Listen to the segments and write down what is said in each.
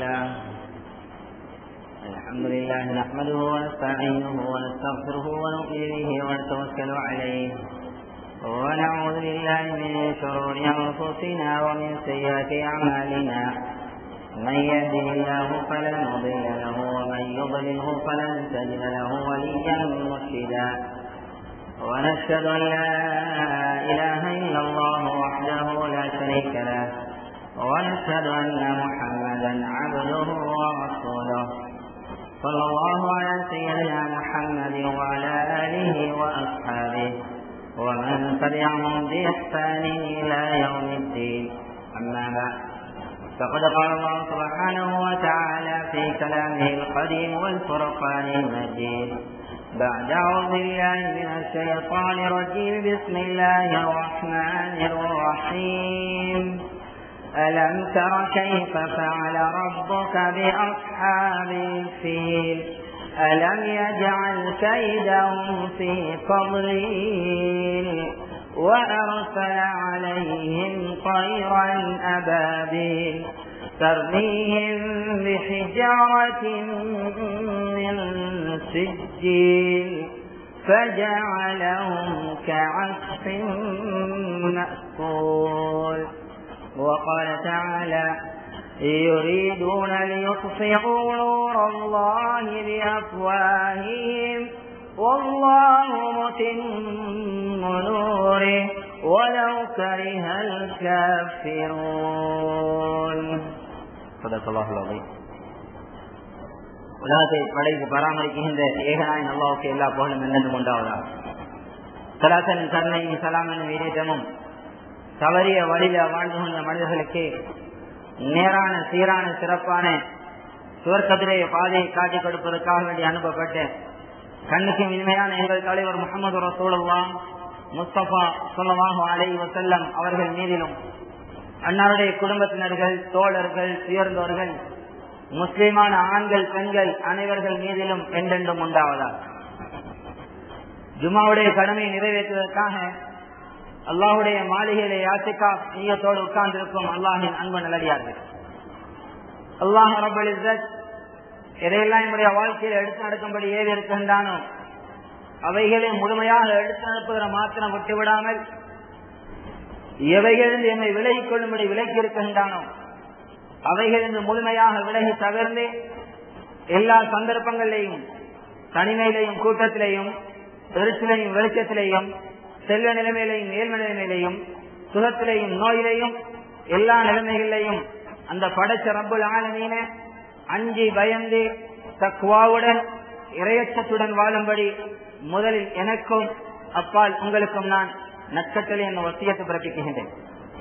لله الحمد لله نحمده ونستعينه ونستغفره ونؤمن به ونتوكل عليه ونعوذ بالله من شرور أنفسنا ومن سيئات أعمالنا من يهده الله فلا مضل له ومن يضلله فلن تجد له وليا مرشدا ونشهد أن لا إله إلا الله وحده لا شريك له ونشهد أن محمدا عبده ورسوله صلى الله على سيدنا محمد وعلى آله وأصحابه ومن تبعهم بإحسان إلى يوم الدين أما بعد فقد قال الله سبحانه وتعالى في كلامه القديم والفرقان المجيد بعد أعوذ بالله من الشيطان الرجيم بسم الله الرحمن الرحيم ألم تر كيف فعل ربك بأصحاب الفيل ألم يجعل كيدهم في تضليل وأرسل عليهم طيرا أبابيل ترميهم بحجارة من سجيل فجعلهم كعصف مأكول وقال تعالى يريدون ليطفئوا نور الله بأفواههم والله متم نوره ولو كره الكافرون صدق الله العظيم உலகத்தை படைத்து பராமரிக்கின்ற ஏகனாய் நல்லாவுக்கு எல்லா புகழும் என்னென்று கொண்டாவதா சலாசன் கருணையும் சலாமனும் வீரேற்றமும் தவறிய வழியில வாழ்ந்து கொண்ட மனிதர்களுக்கு நேரான சீரான சிறப்பான சுவர்க்கத்திலே பாதையை காட்டிக் கொடுப்பதற்காக வேண்டி அனுப்பப்பட்ட கண்ணுக்கு இனிமையான எங்கள் தலைவர் முகமது ரசூலுல்லா முஸ்தபா சொல்லமாக அலை வசல்லம் அவர்கள் மீதிலும் அன்னாருடைய குடும்பத்தினர்கள் தோழர்கள் உயர்ந்தவர்கள் முஸ்லிமான ஆண்கள் பெண்கள் அனைவர்கள் மீதிலும் என்றென்றும் உண்டாவதா ஜுமாவுடைய கடமையை நிறைவேற்றுவதற்காக அல்லாஹுடைய மாளிகையிலே யாத்திகா நீயத்தோடு உட்கார்ந்திருக்கும் அல்லாஹின் அன்பு நிலடியார்கள் அல்லாஹ் ரபுல் எதையெல்லாம் என்னுடைய வாழ்க்கையில் எடுத்து நடக்கும்படி ஏவி இருக்கின்றானோ அவைகளை முழுமையாக எடுத்து நடப்பதை மாத்திரம் விட்டுவிடாமல் எவைகளிலிருந்து என்னை விலகிக் கொள்ளும்படி விலக்கி இருக்கின்றானோ அவைகளிலிருந்து முழுமையாக விலகி தவிர்ந்து எல்லா சந்தர்ப்பங்களிலேயும் தனிமையிலையும் கூட்டத்திலேயும் பெருசிலையும் வெளிச்சத்திலேயும் செல்வ நிலைமையிலையும் ஏழ்ம நிலைமையிலையும் சுகத்திலேயும் நோயிலையும் எல்லா நிலைமைகளிலையும் அந்த படைச்ச ரப்புல் ஆலமீன அஞ்சி பயந்து தக்குவாவுடன் இரையச்சத்துடன் வாழும்படி முதலில் எனக்கும் அப்பால் உங்களுக்கும் நான் நட்சத்திர என்ற வசியத்தை பிறப்பிக்கின்றேன்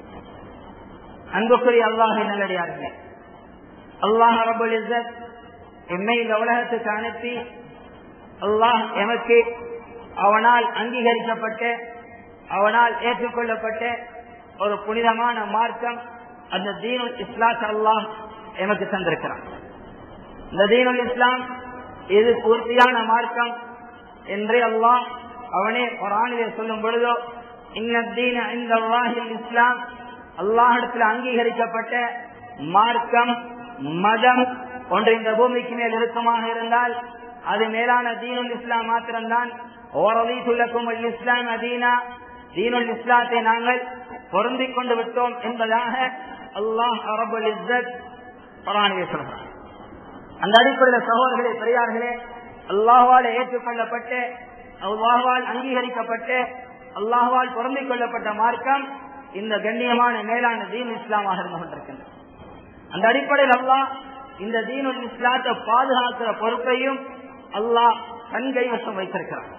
அன்புக்குரிய அல்லாஹ் நல்லடியார்களே அல்லாஹ் ரபுல் இஸ்ஸத் எம்மை இந்த உலகத்துக்கு அனுப்பி அல்லாஹ் எமக்கு அவனால் அங்கீகரிக்கப்பட்ட அவனால் ஏற்றுக்கொள்ளப்பட்ட ஒரு புனிதமான மார்க்கம் அந்த தீனுல் இஸ்லாத் அல்லாஹ் எமக்கு தந்திருக்கிறான் இந்த தீனுல் இஸ்லாம் இது பூர்த்தியான மார்க்கம் என்று அல்லாஹ் அவனே குரானிலே சொல்லும் பொழுதோ இன்னதீன இந்த அல்லாஹில் இஸ்லாம் அல்லாஹிடத்தில் அங்கீகரிக்கப்பட்ட மார்க்கம் மதம் ஒன்று இந்த பூமிக்கு மேல் இருக்குமாக இருந்தால் அது மேலான தீனுல் இஸ்லாம் மாத்திரம்தான் ஓரதி சொல்லக்கும் இஸ்லாம் அதீனா தீனுல் இஸ்லாத்தை நாங்கள் பொருந்திக் கொண்டு விட்டோம் என்பதாக அல்லாஹ் அரபுல் இஸ்ஸத் குரானிலே சொல்கிறார் அந்த அடிப்படையில் சகோதரர்களே பெரியார்களே அல்லாஹால் ஏற்றுக்கொள்ளப்பட்ட அல்லாஹால் அங்கீகரிக்கப்பட்ட அல்லாஹால் பொருந்திக் கொள்ளப்பட்ட மார்க்கம் இந்த கண்ணியமான மேலான தீன் இஸ்லாமாக இருந்து கொண்டிருக்கின்றது அந்த அடிப்படையில் அல்லாஹ் இந்த தீனுல் இஸ்லாத்தை பாதுகாக்கிற பொறுப்பையும் அல்லாஹ் தன் கைவசம் வைத்திருக்கிறான்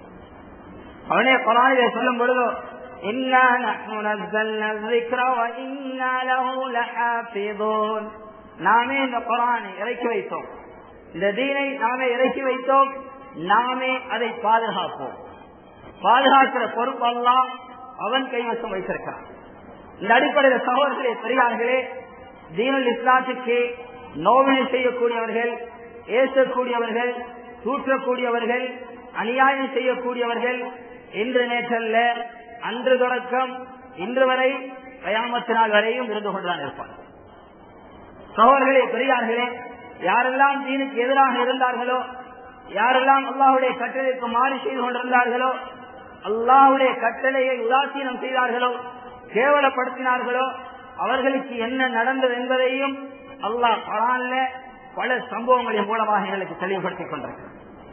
அவனே குரானிலே சொல்லும் பொழுதோ إنا نحن نزلنا الذكر وإنا له لحافظون நாமே இந்த குரானை இறக்கி வைத்தோம் இந்த தீனை நாமே இறக்கி வைத்தோம் நாமே அதை பாதுகாப்போம் பாதுகாக்கிற பொறுப்பு எல்லாம் அவன் கைவசம் வைத்திருக்கிறான் இந்த அடிப்படையில் சகோதரர்களே பெரியார்களே தீனுல் இஸ்லாத்துக்கு நோவினை செய்யக்கூடியவர்கள் ஏசக்கூடியவர்கள் தூற்றக்கூடியவர்கள் அநியாயம் செய்யக்கூடியவர்கள் இன்று நேற்றல்ல அன்று தொடக்கம் இன்று வரை கயாமத்து நாள் வரையும் இருந்து கொண்டுதான் இருப்பார் சகோதரர்களே பெரியார்களே யாரெல்லாம் தீனுக்கு எதிராக இருந்தார்களோ யாரெல்லாம் அல்லாஹுடைய கட்டளைக்கு மாறி செய்து கொண்டிருந்தார்களோ அல்லாஹுடைய கட்டளையை உதாசீனம் செய்தார்களோ கேவலப்படுத்தினார்களோ அவர்களுக்கு என்ன நடந்தது என்பதையும் அல்லாஹ் பலான்ல பல சம்பவங்களின் மூலமாக எங்களுக்கு தெளிவுபடுத்திக் கொண்டிருக்கிறார்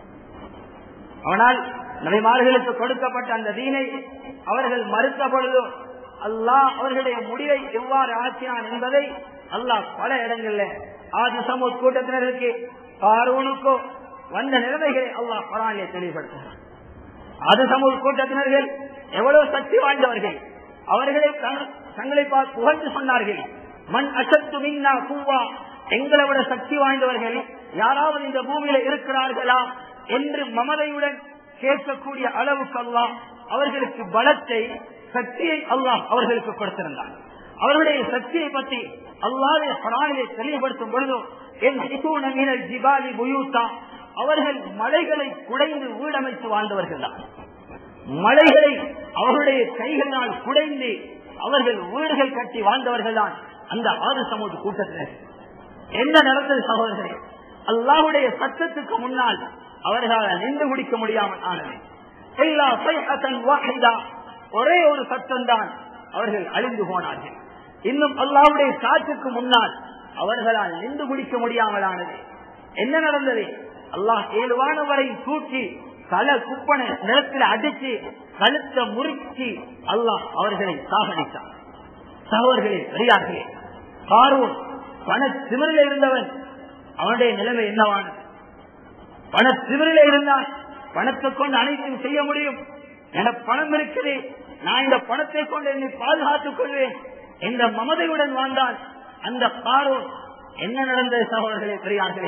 ஆனால் நபிமார்களுக்கு கொடுக்கப்பட்ட அந்த தீனை அவர்கள் மறுத்த பொழுதோ அல்லாஹ் அவர்களுடைய முடிவை எவ்வாறு ஆக்கினான் என்பதை அல்லாஹ் பல இடங்கள்ல ஆதி சமூக கூட்டத்தினருக்கு பார்வனுக்கோ வந்த நிலைமைகளை அல்லாஹ் பலானிலே தெளிவுபடுத்துகிறார் ஆதி சமூக கூட்டத்தினர்கள் எவ்வளவு சக்தி வாய்ந்தவர்கள் அவர்களை தங்களை பார்த்து புகழ்ந்து சொன்னார்கள் மண் அசத்து மின்னா பூவா எங்களை விட சக்தி வாய்ந்தவர்கள் யாராவது இந்த பூமியில இருக்கிறார்களா என்று மமதையுடன் கேட்கக்கூடிய அளவுக்கு அல்லாஹ் அவர்களுக்கு பலத்தை சக்தியை அல்லாஹ் அவர்களுக்கு கொடுத்திருந்தார் அவர்களுடைய சக்தியை பற்றி அல்லாத பராணியை தெளிவுபடுத்தும் பொழுதோ என் மீனல் ஜிபாலி புயூத்தா அவர்கள் மலைகளை குடைந்து வீடமைத்து வாழ்ந்தவர்கள் தான் மலைகளை அவர்களுடைய கைகளினால் குடைந்து அவர்கள் வீடுகள் கட்டி வாழ்ந்தவர்கள் தான் அந்த ஆறு சமூக கூட்டத்தினர் என்ன நடந்தது சகோதரர்களே அல்லாஹுடைய சத்தத்துக்கு முன்னால் அவர்களால் நின்று முடிக்க முடியாமல் ஆனது எல்லா சைஹத்தன் வாஹிதா ஒரே ஒரு சத்தம் தான் அவர்கள் அழிந்து போனார்கள் இன்னும் அல்லாஹுடைய காற்றுக்கு முன்னால் அவர்களால் நின்று முடிக்க முடியாமல் ஆனது என்ன நடந்தது அல்லாஹ் ஏழு வானம் வரை தூக்கி தல குப்பனை நிலத்தில் அடிச்சு கழுத்த முறுக்கி அல்லாஹ் அவர்களை சாகடித்தார் சகோதர்களே பெரியார்களே காரூன் பண திமிரில் இருந்தவன் அவனுடைய நிலைமை என்னவான பண திமிரில் இருந்தான் பணத்தை கொண்டு அனைத்தும் செய்ய முடியும் என பணம் இருக்குது நான் இந்த பணத்தை கொண்டு என்னை பாதுகாத்துக் கொள்வேன் என்ற மமதையுடன் வாழ்ந்தான் அந்த காரூன் என்ன நடந்தது சகோதரர்களே பெரியார்களே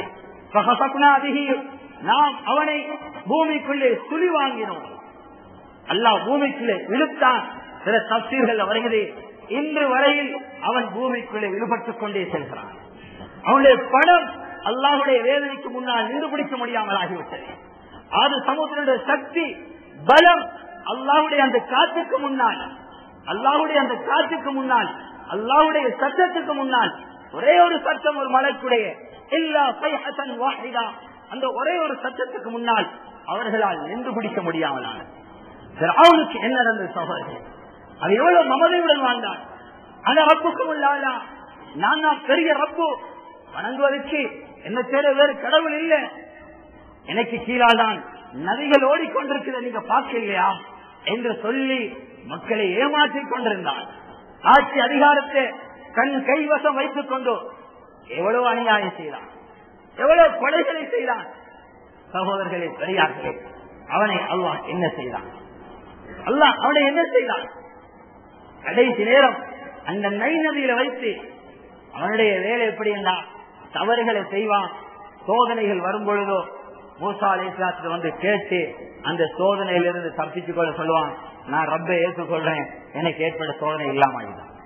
நாம் அவனை பூமிக்குள்ளே சுழி வாங்கினோம் அல்லாஹ் பூமிக்குள்ளே இழுத்தான் சில தப்சீர்கள் வருகிறது இன்று வரையில் அவன் பூமிக்குள்ளே விடுபட்டுக் கொண்டே செல்கிறான் அவனுடைய படம் அல்லாஹுடைய வேதனைக்கு முன்னால் நின்று பிடிக்க முடியாமல் ஆகிவிட்டது அது சமுத்திரனுடைய சக்தி பலம் அல்லாஹுடைய அந்த காற்றுக்கு முன்னால் அல்லாஹுடைய அந்த காற்றுக்கு முன்னால் அல்லாஹுடைய சத்தத்துக்கு முன்னால் ஒரே ஒரு சத்தம் ஒரு மலைக்குடைய எல்லா சைஹத்தன் வாஹிதா அந்த ஒரே ஒரு சத்தத்துக்கு முன்னால் அவர்களால் நின்று பிடிக்க முடியாமல் அவனுக்கு என்ன நடந்தது சகோதரர்கள் அது எவ்வளவு மமதையுடன் வாழ்ந்தான் அந்த ரப்புக்கும் இல்லாதா நான் தான் பெரிய ரப்பு வணங்குவதற்கு என்ன தேட வேறு கடவுள் இல்லை எனக்கு கீழால் தான் நதிகள் ஓடிக்கொண்டிருக்கிறத நீங்க பார்க்கலையா என்று சொல்லி மக்களை ஏமாற்றிக் கொண்டிருந்தான் ஆட்சி அதிகாரத்தை கண் கைவசம் வைத்துக் கொண்டு எவ்வளவு அநியாயம் செய்தான் எவ்வளவு கொலைகளை செய்தான் சகோதரர்களே பெரியார்களே அவனை அல்லாஹ் என்ன செய்தான் அல்லாஹ் அவனை என்ன செய்தான் கடைசி நேரம் அந்த நை நதியில வைத்து அவனுடைய வேலை எப்படி என்றா தவறுகளை செய்வான் சோதனைகள் வரும் பொழுதோ மூசா அலிஸ்லாத்துல வந்து கேட்டு அந்த சோதனையிலிருந்து தப்பிச்சுக் கொள்ள சொல்லுவான் நான் ரப்பை ஏற்றுக்கொள்றேன் எனக்கு ஏற்பட்ட சோதனை இல்லாம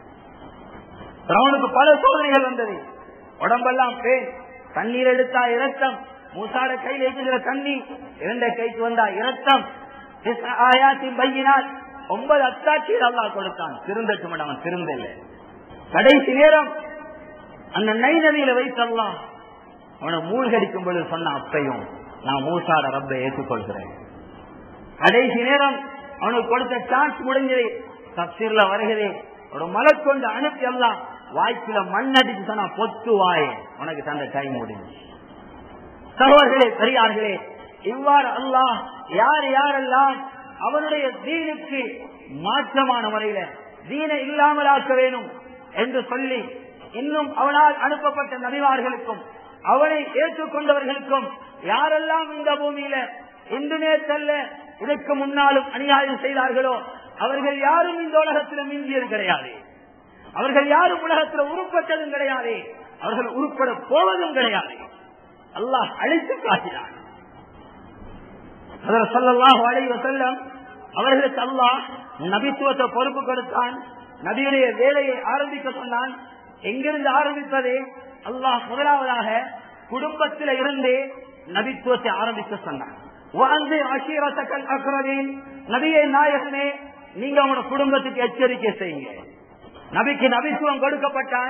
அவனுக்கு பல சோதனைகள் வந்தது உடம்பெல்லாம் பேன் தண்ணீர் எடுத்தா இரத்தம் மூசாட கையில் இருக்கிற தண்ணி இரண்ட கைக்கு வந்தா இரத்தம் ஆயாத்தின் பையினால் ஒன்பது அத்தாட்சியில் அல்லா கொடுத்தான் திருந்தட்டும் அவன் திருந்தல கடைசி நேரம் அந்த நை நதியில வைத்தல்லாம் அவனை மூழ்கடிக்கும் பொழுது சொன்ன அப்பையும் நான் மூசாட ரப்பை ஏற்றுக்கொள்கிறேன் கடைசி நேரம் அவனுக்கு கொடுத்த சான்ஸ் முடிஞ்சது தப்சீர்ல வருகிறே ஒரு மலை கொண்டு அனுப்பி எல்லாம் வாய்க்குல மண் அடிச்சு சொன்னா பொத்து வாயே உனக்கு தந்த டைம் முடிஞ்சு சகோதரர்களே பெரியார்களே இவ்வாறு அல்லாஹ் யார் யாரெல்லாம் அவனுடைய தீனுக்கு மாற்றமான முறையில தீனை இல்லாமல் ஆக்க வேணும் என்று சொல்லி இன்னும் அவனால் அனுப்பப்பட்ட நபிவார்களுக்கும் அவனை ஏற்றுக்கொண்டவர்களுக்கும் யாரெல்லாம் இந்த பூமியில இன்று நேற்றல்ல இதற்கு முன்னாலும் அநியாயம் செய்தார்களோ அவர்கள் யாரும் இந்த உலகத்தில் மிஞ்சியது கிடையாது அவர்கள் யாரும் உலகத்தில் உருப்பட்டதும் கிடையாது அவர்கள் உருப்பட போவதும் கிடையாது அல்லாஹ் அழைத்து காட்டினார் சொல்லலாம் அழைவ செல்லம் அவர்களுக்கு அல்லாஹ் நபித்துவத்தை பொறுப்பு கொடுத்தான் நபியுடைய வேலையை ஆரம்பிக்க சொன்னான் எங்கிருந்து ஆரம்பிப்பது அல்லாஹ் முதலாவதாக குடும்பத்தில் இருந்து நபித்துவத்தை ஆரம்பிக்க சொன்னான் வாழ்ந்து அஷீரத்தக்கல் அக்ரவின் நபியை நாயகனே நீங்க உங்களோட குடும்பத்துக்கு எச்சரிக்கை செய்யுங்க நபிக்கு நபித்துவம் கொடுக்கப்பட்டால்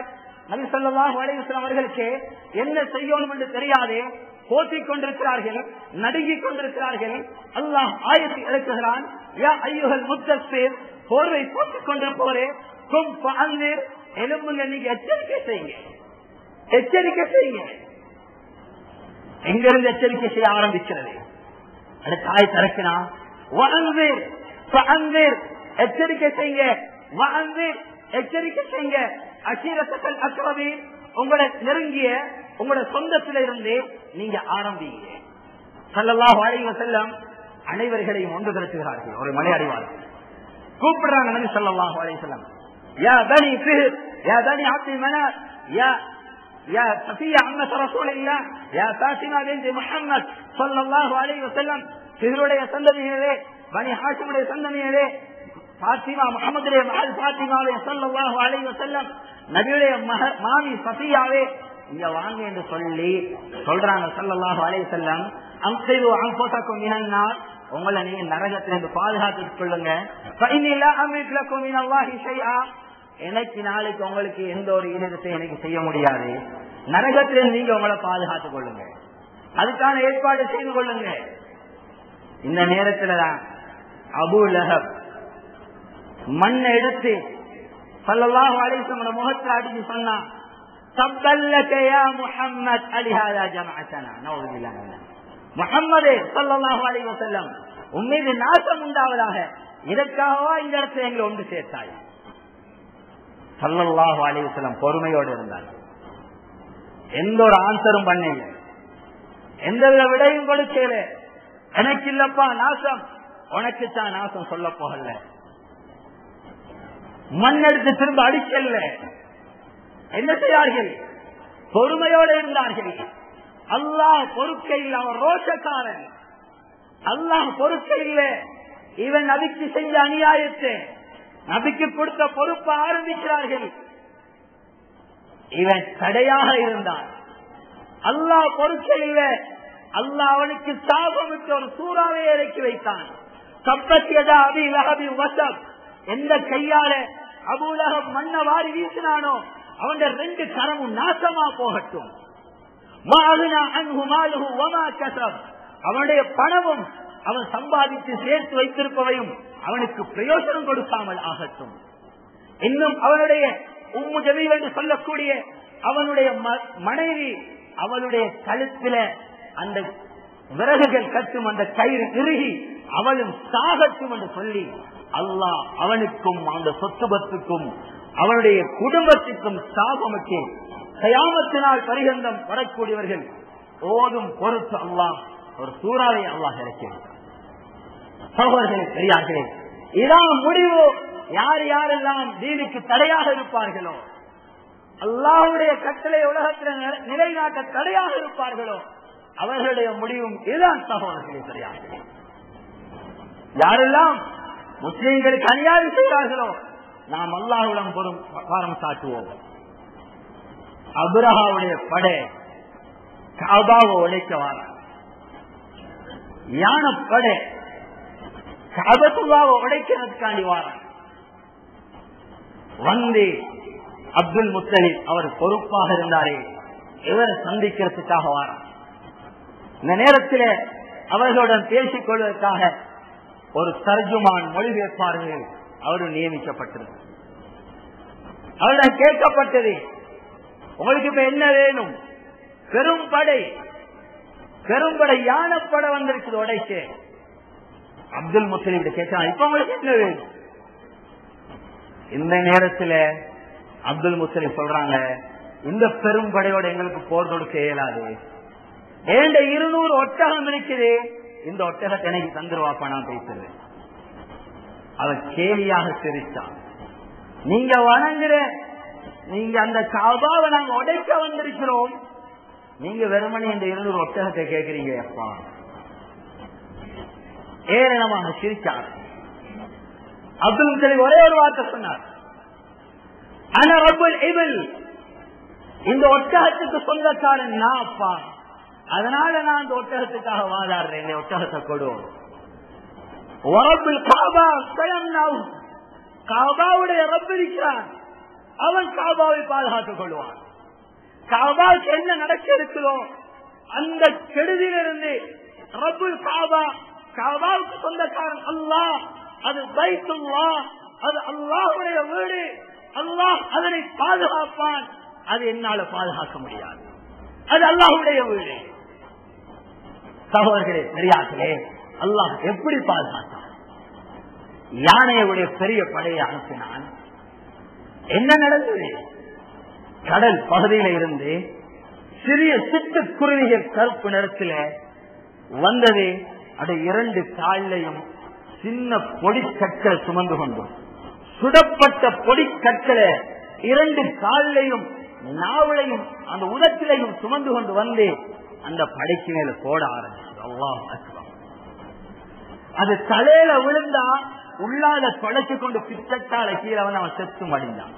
நபி ஸல்லல்லாஹு அலைஹி வஸல்லம் அவர்களுக்கு என்ன செய்யணும் என்று தெரியாது போற்றிக் கொண்டிருக்கிறார்கள் நடுங்கிக் கொண்டிருக்கிறார்கள் அல்லாஹ் ஆயத்தை இறக்குகிறான் யா ஐயுகள் முத்தஸ்பீர் போர்வை போட்டுக் கொண்டிருப்பவரே கும் ஃபஅன்திர் எலும்புங்க நீங்க எச்சரிக்கை செய்யுங்க எச்சரிக்கை செய்யுங்க எங்கிருந்து எச்சரிக்கை செய்ய ஆரம்பிக்கிறது அடுத்த ஆய் திறக்கினா வஅன்திர் ஃபஅன்திர் எச்சரிக்கை செய்யுங்க வஅன்திர் எச்சரிக்கை செய்யுங்க அஷீரத்தல் அக்ரபி உங்களோட நெருங்கிய உங்களோட சொந்தத்தில இருந்து நீங்க ஆரம்பிங்க சல்லல்லாஹு அலைஹி வஸல்லம் அனைவர்களையும் ஒன்று திரட்டுகிறார்கள் ஒரு மலை அறிவார்கள் கூப்பிடுறாங்க நபி ஸல்லல்லாஹு அலைஹி வஸல்லம் யா பனி ஃபிஹர் யா பனி அப்துல் மனாத் யா يا صفية عمة رسول الله يا فاطمة بنت محمد صلى الله عليه وسلم சிறுடைய சந்ததியினரே பனி ஹாஷிமுடைய சந்ததியினரே பாத்திமா முகமதுடைய மகள் பாத்திமாவே சல்லாஹு அலைஹி வஸல்லம் நபியுடைய மக மாமி சஃபியாவே இங்க வாங்க என்று சொல்லி சொல்றாங்க சல்லல்லாஹு அலைஹி வஸல்லம் அம்சைவு அம்போசக்கும் மினன்னார் உங்களை நீங்க நரகத்திலிருந்து பாதுகாத்துக் கொள்ளுங்க ஃபைனில்லா அமித்லக்கும் மினல்லாஹி ஷைஆ எனக்கு நாளைக்கு உங்களுக்கு எந்த ஒரு ஈரத்தை எனக்கு செய்ய முடியாது நரகத்திலிருந்து நீங்க உங்களை பாதுகாத்துக் கொள்ளுங்க அதுக்கான ஏற்பாடு செய்து கொள்ளுங்க இந்த நேரத்துல தான் அபு லஹப் மண்ணை எடுத்து சல்லல்லாஹு அலைஹி வஸல்லம் முகத்தில் அடிச்சு சொன்னான் தப்பல்லக யா முஹம்மத் அலிஹாதா ஜமஅத்தனா நவுது பில்லாஹ் மினல் முஹம்மதே ஸல்லல்லாஹு அலைஹி வஸல்லம் உம்மீது நாசம் உண்டாவதாக இதற்காகவா இந்த இடத்துல எங்களை ஒன்று சேர்த்தாய் சல்லல்லாஹு அலைஹி வஸல்லம் பொறுமையோடு இருந்தார் எந்த ஒரு ஆன்சரும் பண்ணல எந்த வித விடையும் கொடுக்கல எனக்கு இல்லப்பா நாசம் உனக்கு தான் நாசம் சொல்ல போகல மண் எடுத்து திரும்ப அடிக்கல என்ன செய்தார்கள் பொறுமையோடு இருந்தார்கள் அல்லாஹ் பொறுக்கையில் அவன் ரோஷக்காரன் அல்லாஹ் பொறுக்கையில் இவன் நபிக்கு செஞ்ச அநியாயத்தை நபிக்கு கொடுத்த பொறுப்பை ஆரம்பிக்கிறார்கள் இவன் தடையாக இருந்தான் அல்லாஹ் பொறுக்கையில் அல்லாஹ் அவனுக்கு சாபமிட்டு ஒரு சூறாவை இறக்கி வைத்தான் கப்பத்தியதா அபி லஹபி வசப் எந்த கையால அபூலகம் மண்ண வாரி வீசினானோ அவன் ரெண்டு கரமும் நாசமா போகட்டும் அவனுடைய பணமும் அவன் சம்பாதித்து சேர்த்து வைத்திருப்பவையும் அவனுக்கு பிரயோஜனம் கொடுக்காமல் ஆகட்டும் இன்னும் அவனுடைய உம்மு ஜமீல் என்று சொல்லக்கூடிய அவனுடைய மனைவி அவளுடைய கழுத்தில அந்த விறகுகள் கட்டும் அந்த கயிறு இறுகி அவளும் சாகட்டும் என்று சொல்லி அல்லாஹ் அவனுக்கும் அந்த சொத்துபத்துக்கும் அவனுடைய குடும்பத்துக்கும் சாபமிட்டு கயாமத்தினால் பரிகந்தம் வரக்கூடியவர்கள் ஓதும் பொறுத்து அல்லாஹ் ஒரு சூறாவை அல்லாஹ் இறக்கிறார் சகோதரர்களே பெரியார்களே இதான் முடிவு யார் யாரெல்லாம் தீனுக்கு தடையாக இருப்பார்களோ அல்லாவுடைய கட்டளை உலகத்தில் நிலைநாட்ட தடையாக இருப்பார்களோ அவர்களுடைய முடிவும் இதுதான் சகோதரர்களே பெரியார்களே யாரெல்லாம் முஸ்லிம்களுக்கு அநியாயம் செய்கிறார்களோ நாம் அல்லாஹுடன் பொறும் பாரம் சாட்டுவோம் அபுரஹாவுடைய படை காபாவை உழைக்க வார யானப்படை கபத்துவாவை உடைக்கிறதுக்காண்டி வாரான் வந்து அப்துல் முத்தலிப் அவர் பொறுப்பாக இருந்தாரே இவரை சந்திக்கிறதுக்காக வாரான் இந்த நேரத்தில் அவர்களுடன் பேசிக் கொள்வதற்காக ஒரு தர்ஜுமான் மொழிபெயர்ப்பார்கள் அவரும் நியமிக்கப்பட்டது அவரிடம் கேட்கப்பட்டது உங்களுக்கு இப்ப என்ன வேணும் பெரும் படை பெரும்படை யானப்படை வந்திருக்குது உடைக்க அப்துல் முஸ்லீம் கேட்டான் இப்ப உங்களுக்கு என்ன வேணும் இந்த நேரத்தில் அப்துல் முஸ்லீம் சொல்றாங்க இந்த பெரும்படையோட எங்களுக்கு போர் தொடுக்க இயலாது ஏண்ட இருநூறு ஒட்டகம் இருக்குது இந்த ஒட்டகத்தை எனக்கு தந்துருவாப்பா நான் பேசுறேன் அவன் கேலியாக சிரித்தான் நீங்க வணங்குற நீங்க அந்த காபாவை நாங்க உடைக்க வந்திருக்கிறோம் நீங்க வெறுமனே இந்த இருநூறு ஒட்டகத்தை கேட்கிறீங்க அப்பா ஏரணமாக சிரிச்சார் அப்துல் முத்தலிப் ஒரே ஒரு வார்த்தை சொன்னார் ஆனா ரப்பல் இபில் இந்த ஒட்டகத்துக்கு சொந்தக்காரன் நான் அப்பா அதனால நான் அந்த ஒட்டகத்துக்காக வாதாடுறேன் இந்த ஒட்டகத்தை கொடுவோம் காபாவுடைய ரப் இருக்கிறான் அவன் காபாவை பாதுகாத்துக் கொள்வான் காபாவுக்கு என்ன நடக்க இருக்கிறோ அந்த கெடுதியிலிருந்து ரபுல் காபா காபாவுக்கு சொந்தக்காரன் அல்லாஹ் அது பைத்துல்லா அது அல்லாஹுடைய வீடு அல்லாஹ் அதனை பாதுகாப்பான் அது என்னால பாதுகாக்க முடியாது அது அல்லாஹுடைய வீடு சகோதரர்களே பெரியார்களே அல்லாஹ் எப்படி பாதுகாத்தான் யானையுடைய பெரிய படையை அனுப்பினான் என்ன நடந்தது கடல் பகுதியில இருந்து சிறிய சிட்டுக்குருவிகள் கருப்பு நிறத்தில் வந்தது அது இரண்டு காலையும் சின்ன பொடிக்கற்களை சுமந்து கொண்டும் சுடப்பட்ட பொடிக்கற்களை இரண்டு காலையும் நாவலையும் அந்த உதத்திலையும் சுமந்து கொண்டு வந்து அந்த படைக்கு மேல போட ஆரம்பிச்சது அல்லாஹ் அக்பர். அது தலையில விழுந்தா உள்ளால தொலைச்சு கொண்டு பிச்சட்டால கீழே வந்து அவன் செத்து மடிந்தான்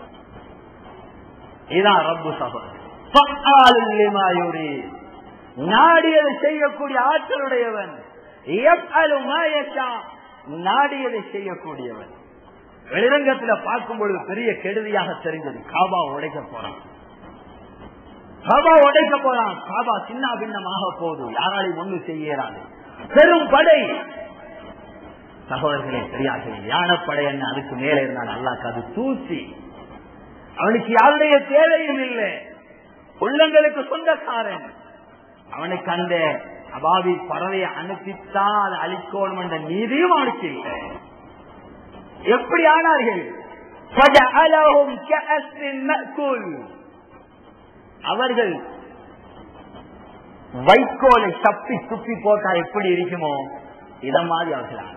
இதான் ரப்பு சகோதரர் ஃபஅாலுல் லிமா யுரீத். நாடியதை செய்யக்கூடிய ஆற்றலுடையவன் யஃஅலு மா யஷா. நாடியதை செய்யக்கூடியவன் வெளிரங்கத்துல பார்க்கும் பொழுது பெரிய கெடுதியாக தெரிஞ்சது காபா உடைக்க போறான் காபா உடைக்க போறான் காபா சின்ன பின்னமாக போகுது யாராலையும் ஒண்ணு செய்யறாது பெரும் படை சகோதரர்களே பெரியார்களே யானைப்படை என்ன அதுக்கு மேல இருந்தால் அல்லாக்கு அது தூசி அவனுக்கு யாருடைய தேவையும் இல்லை உள்ளங்களுக்கு சொந்தக்காரன் அவனுக்கு அந்த அபாவி பறவையை அனுப்பித்தான் அதை அழிக்கணும் என்ற நீதியும் அவனுக்கு இல்லை எப்படி ஆனார்கள் فَجَعَلَهُمْ كَأَسْفٍ مَأْكُولٍ. அவர்கள் வைக்கோலை தப்பி துப்பி போட்டா எப்படி இருக்குமோ இத மாதிரி அவர்கள் ஆனார்கள்.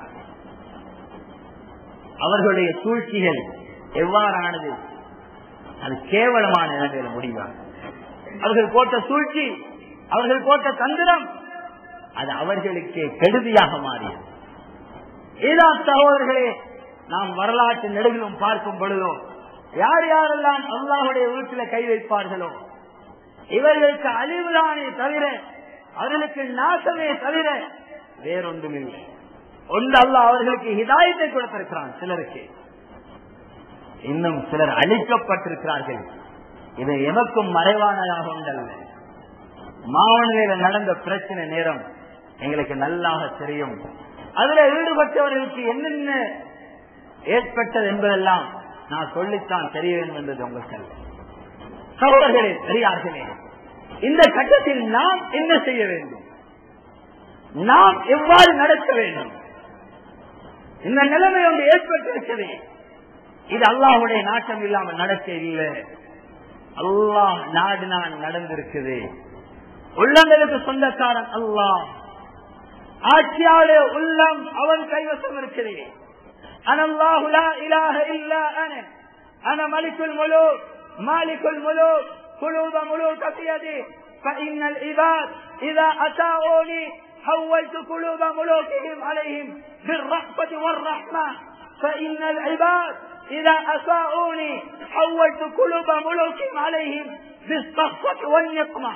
அவர்களுடைய சூழ்ச்சிகள் எவ்வாறானது அது கேவலமான நிலைமையில முடிவாங்க அவர்கள் போட்ட சூழ்ச்சி அவர்கள் போட்ட தந்திரம் அது அவர்களுக்கு கெடுதியாக மாறியது ஏதா சகோதரர்களே நாம் வரலாற்று நெடுகிலும் பார்க்கும் பொழுதோ யார் யாரெல்லாம் அல்லாஹுடைய வீட்டில் கை வைப்பார்களோ இவர்களுக்கு அழிவுதானே தவிர அவர்களுக்கு நாசமே தவிர வேறொன்றும் இல்லை ஒன்று அல்லாஹ் அவர்களுக்கு ஹிதாயத்தை கொடுத்திருக்கிறான் சிலருக்கு இன்னும் சிலர் அழிக்கப்பட்டிருக்கிறார்கள் இது எமக்கும் மறைவானதாக ஒன்றல்ல மாவனில நடந்த பிரச்சனை நேரம் எங்களுக்கு நல்லாக தெரியும் அதுல ஈடுபட்டவர்களுக்கு என்னென்ன ஏற்பட்டது என்பதெல்லாம் நான் சொல்லித்தான் தெரிய வேண்டும் என்பது உங்களுக்கு அல்ல. சகோதரர்களே பெரியார்களே இந்த கட்டத்தில் நாம் என்ன செய்ய வேண்டும் நாம் எவ்வாறு நடக்க வேண்டும் இந்த நிலைமை ஒன்று ஏற்பட்டிருக்கிறது இது அல்லாஹுடைய நாட்டம் இல்லாமல் நடக்க இல்லை அல்லாஹ் நாடு நான் நடந்திருக்குது உள்ளங்களுக்கு சொந்தக்காரன் அல்லாஹ் ஆட்சியாளே உள்ளம் அவன் கைவசம் இருக்குது أنا الله لا إله إلا أنا أنا ملك الملوك مالك الملوك قلوب ملوك في يدي فإن العباد إذا أتاؤوني حولت قلوب ملوكهم عليهم بالرحمة والرحمة فإن العباد إذا أساءوني حولت قلوب ملوكهم عليهم بالصخة والنقمة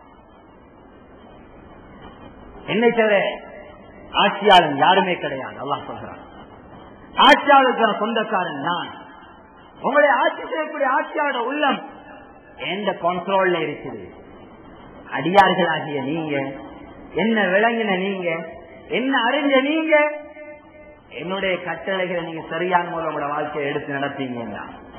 என்னை தவிர ஆட்சியாளன் யாருமே கிடையாது அல்லாஹ் சொல்கிறான் ஆட்சியாளருக்கான சொந்தக்காரன் நான் உங்களுடைய ஆட்சி செய்யக்கூடிய ஆட்சியாளர் உள்ளம் எந்த கண்ட்ரோல்ல இருக்குது அடியார்களாகிய நீங்க என்ன விளங்கின நீங்க என்ன அறிஞ்ச நீங்க என்னுடைய கட்டளைகளை நீங்க சரியான மூலம் உங்களோட வாழ்க்கையை எடுத்து நடத்தீங்கன்னா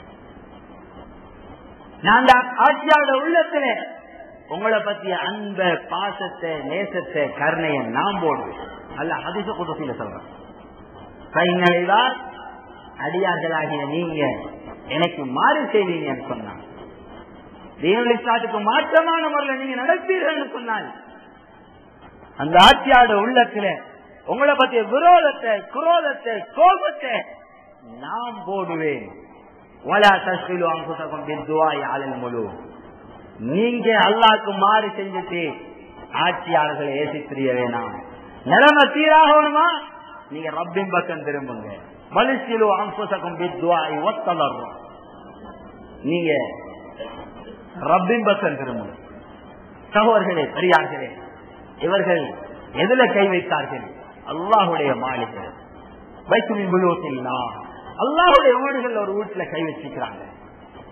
நான் தான் ஆட்சியாளர் உள்ளத்துல உங்களை பத்திய அன்ப பாசத்தை நேசத்தை கருணையை நான் போடுவேன் அல்ல அதிச குதத்தில சொல்றேன் கைநடைவார் அடியார்களாகிய நீங்க எனக்கு மாறி செய்வீங்கன்னு சொன்னான் தீனலிஸ்லாத்துக்கு மாற்றமான முறையில் நீங்க நடப்பீர்கள் சொன்னால் அந்த ஆட்சியாளர் உள்ளத்துல உங்களை பத்திய விரோதத்தை குரோதத்தை கோபத்தை நான் போடுவேன் வலா தஸ்கிலு அங்குசகம் பித்துவாய் ஆளல் முழு நீங்க அல்லாக்கு மாறி செஞ்சுட்டு ஆட்சியாளர்களை ஏசி தெரிய வேணாம் நிலைமை தீராகணுமா நீங்க ரப்பின் பக்கம் திரும்புங்க மலிசிலு அங்குசகம் பித்துவாய் ஒத்தலரும் நீங்க ரப்பின் பக்கம் திரும்புங்க சகோதர்களே பெரியார்களே இவர்கள் எதுல கை வைத்தார்கள் அல்லாஹுடைய மாளிகை வைக்குமின் விழுவத்தில்லா அல்லாஹுடைய வீடுகள் ஒரு வீட்டுல கை வச்சுக்கிறாங்க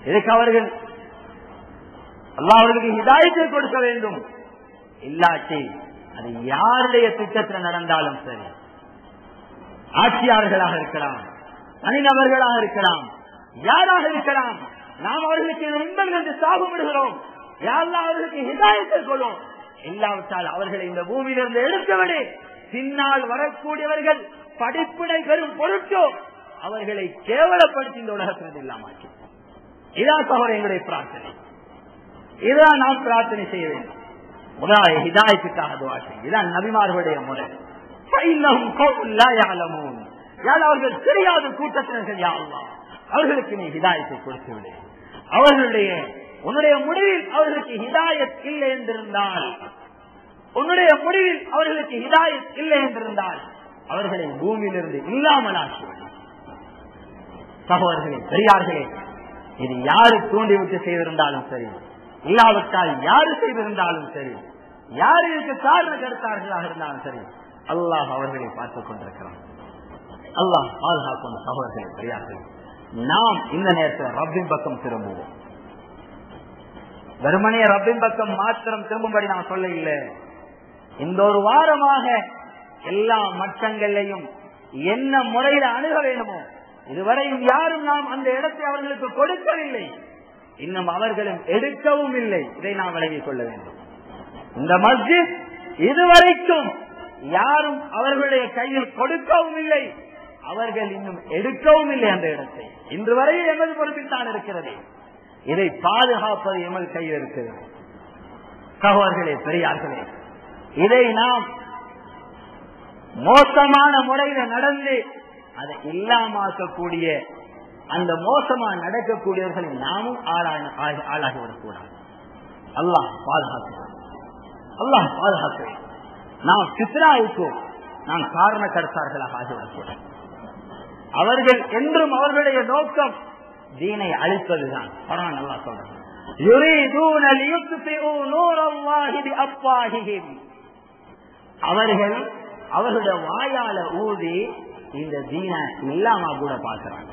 இதுக்கு அவர்கள் அல்லாஹ் அவர்களுக்கு ஹிதாயத்தை கொடுக்க வேண்டும் இல்லாட்டி அது யாருடைய திட்டத்தில் நடந்தாலும் சரி ஆட்சியாளர்களாக இருக்கலாம் தனிநபர்களாக இருக்கலாம் யாராக இருக்கலாம் நாம் அவர்களுக்கு இன்பம் என்று சாகுபடுகிறோம் யாரெல்லாம் அவர்களுக்கு ஹிதாயத்தை கொள்ளும் இல்லாவிட்டால் அவர்களை இந்த பூமியிலிருந்து எடுத்துவிடு பின்னால் வரக்கூடியவர்கள் படிப்பினை பெறும் பொருட்டோ அவர்களை கேவலப்படுத்தி இந்த உலகத்திலிருந்து இல்லாமாக்கி இதான் சகோதர எங்களுடைய பிரார்த்தனை இதுதான் நாம் பிரார்த்தனை செய்ய வேண்டும் முதலாவது ஹிதாயத்துக்காக துவா செய்யும் இதான் நபிமார்களுடைய முறை فإنهم قوم لا يعلمون. யார் அவர்கள் தெரியாத கூட்டத்தினர்கள் யா அல்லாஹ். அவர்களுக்கு நீ ஹிதாயத்தை கொடுத்து விடு அவர்களுடைய உன்னுடைய முடிவில் அவர்களுக்கு ஹிதாயத் இல்லை என்றிருந்தால் உன்னுடைய முடிவில் அவர்களுக்கு ஹிதாயத் இல்லை என்றிருந்தால் அவர்களை பூமியிலிருந்து இல்லாமல் ஆக்கிவிடு சகோதரர்களே பெரியார்களே இது யாரு தூண்டிவிட்டு செய்திருந்தாலும் சரி இல்லாவிட்டால் யாரு செய்திருந்தாலும் சரி யாரு இதுக்கு காரண கருத்தார்களாக இருந்தாலும் சரி அல்லாஹ் அவர்களை பார்த்துக் கொண்டிருக்கிறான் அல்லாஹ் பாதுகாக்கும் சகோதரர்களே பெரியார்கள் நாம் இந்த நேரத்தில் ரப்பின் பக்கம் திரும்புவோம் வெறுமனே ரப்பின் பக்கம் மாத்திரம் திரும்பும்படி நான் சொல்ல இல்லை இந்த ஒரு வாரமாக எல்லா மட்டங்களையும் என்ன முறையில் அணுக வேண்டுமோ இதுவரையும் யாரும் நாம் அந்த இடத்தை அவர்களுக்கு கொடுக்கவில்லை இன்னும் அவர்களும் எடுக்கவும் இல்லை இதை நாம் விலகிக் கொள்ள வேண்டும் இந்த மஸ்ஜித் இதுவரைக்கும் யாரும் அவர்களுடைய கையில் கொடுக்கவும் இல்லை அவர்கள் இன்னும் எடுக்கவும் இல்லை அந்த இடத்தை இன்று வரை எமது பொறுப்பில் தான் இருக்கிறது இதை பாதுகாப்பது எமது கையில் இருக்கிறது சகோதர்களே பெரியார்களே இதை நாம் மோசமான முறையில நடந்து அதை இல்லாமக்கக்கூடிய அந்த மோசமா நடக்கக்கூடியவர்களை நாமும் ஆளாகிவிடக்கூடாது அல்லாஹ் பாதுகாக்க அல்லாஹ் பாதுகாக்க நாம் சித்ராவுக்கு நாம் காரண கருத்தார்களாக ஆகிவிடக்கூடாது அவர்கள் என்றும் அவர்களுடைய நோக்கம் தீனை அழிப்பதுதான் பரவான் நல்லா சொல்றாங்க يريدون ليطفئوا نور الله بأفواههم அவர்கள் அவர்களுடைய வாயால ஊதி இந்த தீன இல்லாம கூட பார்க்கிறாங்க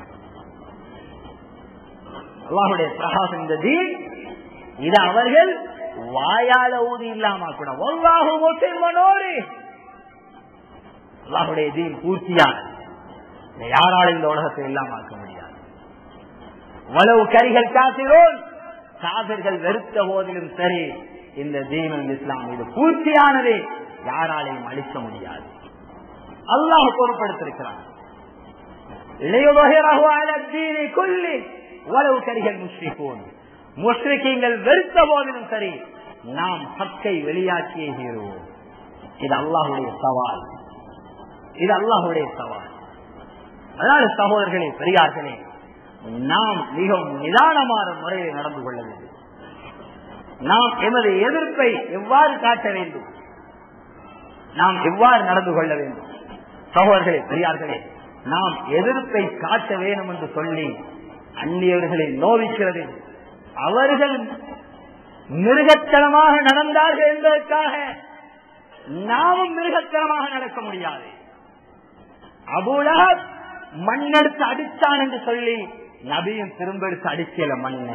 அல்லாஹுடைய பிரகாசம் இந்த தீன் இது அவர்கள் வாயால ஊதி இல்லாம கூட ஒல்லாஹு மனோரி அல்லாஹுடைய தீன் பூர்த்தியான யாராலும் இந்த உலகத்தை இல்லாமக்க முடியாது வலவு கரிகள் காத்திரோன் காதர்கள் வெறுத்த போதிலும் சரி இந்த தீனம் இஸ்லாம் இது பூர்த்தியானது யாராலையும் அழிக்க முடியாது அல்லாஹ் பொறுப்படுத்திருக்கிறான் உளவு கரிகள் முஸ்லிப்போன் முஸ்லிக்கீங்கள் வெறுத்த போதிலும் சரி நாம் ஹக்கை வெளியாக்கியே தீருவோம் இது அல்லாஹுடைய சவால் இது அல்லாஹுடைய சவால் அதனால சகோதரர்களே பெரியார்களே நாம் மிகவும் நிதானமான முறையில் நடந்து கொள்ள வேண்டும் நாம் எமது எதிர்ப்பை எவ்வாறு காட்ட வேண்டும் நாம் எவ்வாறு நடந்து கொள்ள வேண்டும் சகோதரர்களே பெரியார்களே நாம் எதிர்ப்பை காட்ட வேண்டும் என்று சொல்லி அந்நியவர்களை நோவிக்கிறது அவர்கள் மிருகத்தனமாக நடந்தார்கள் என்பதற்காக நாமும் மிருகத்தனமாக நடக்க முடியாது அபுலகப் மண்ணெடுத்து அடித்தான் என்று சொல்லி நபியும் திரும்ப எடுத்து அடிக்கல மண்ணை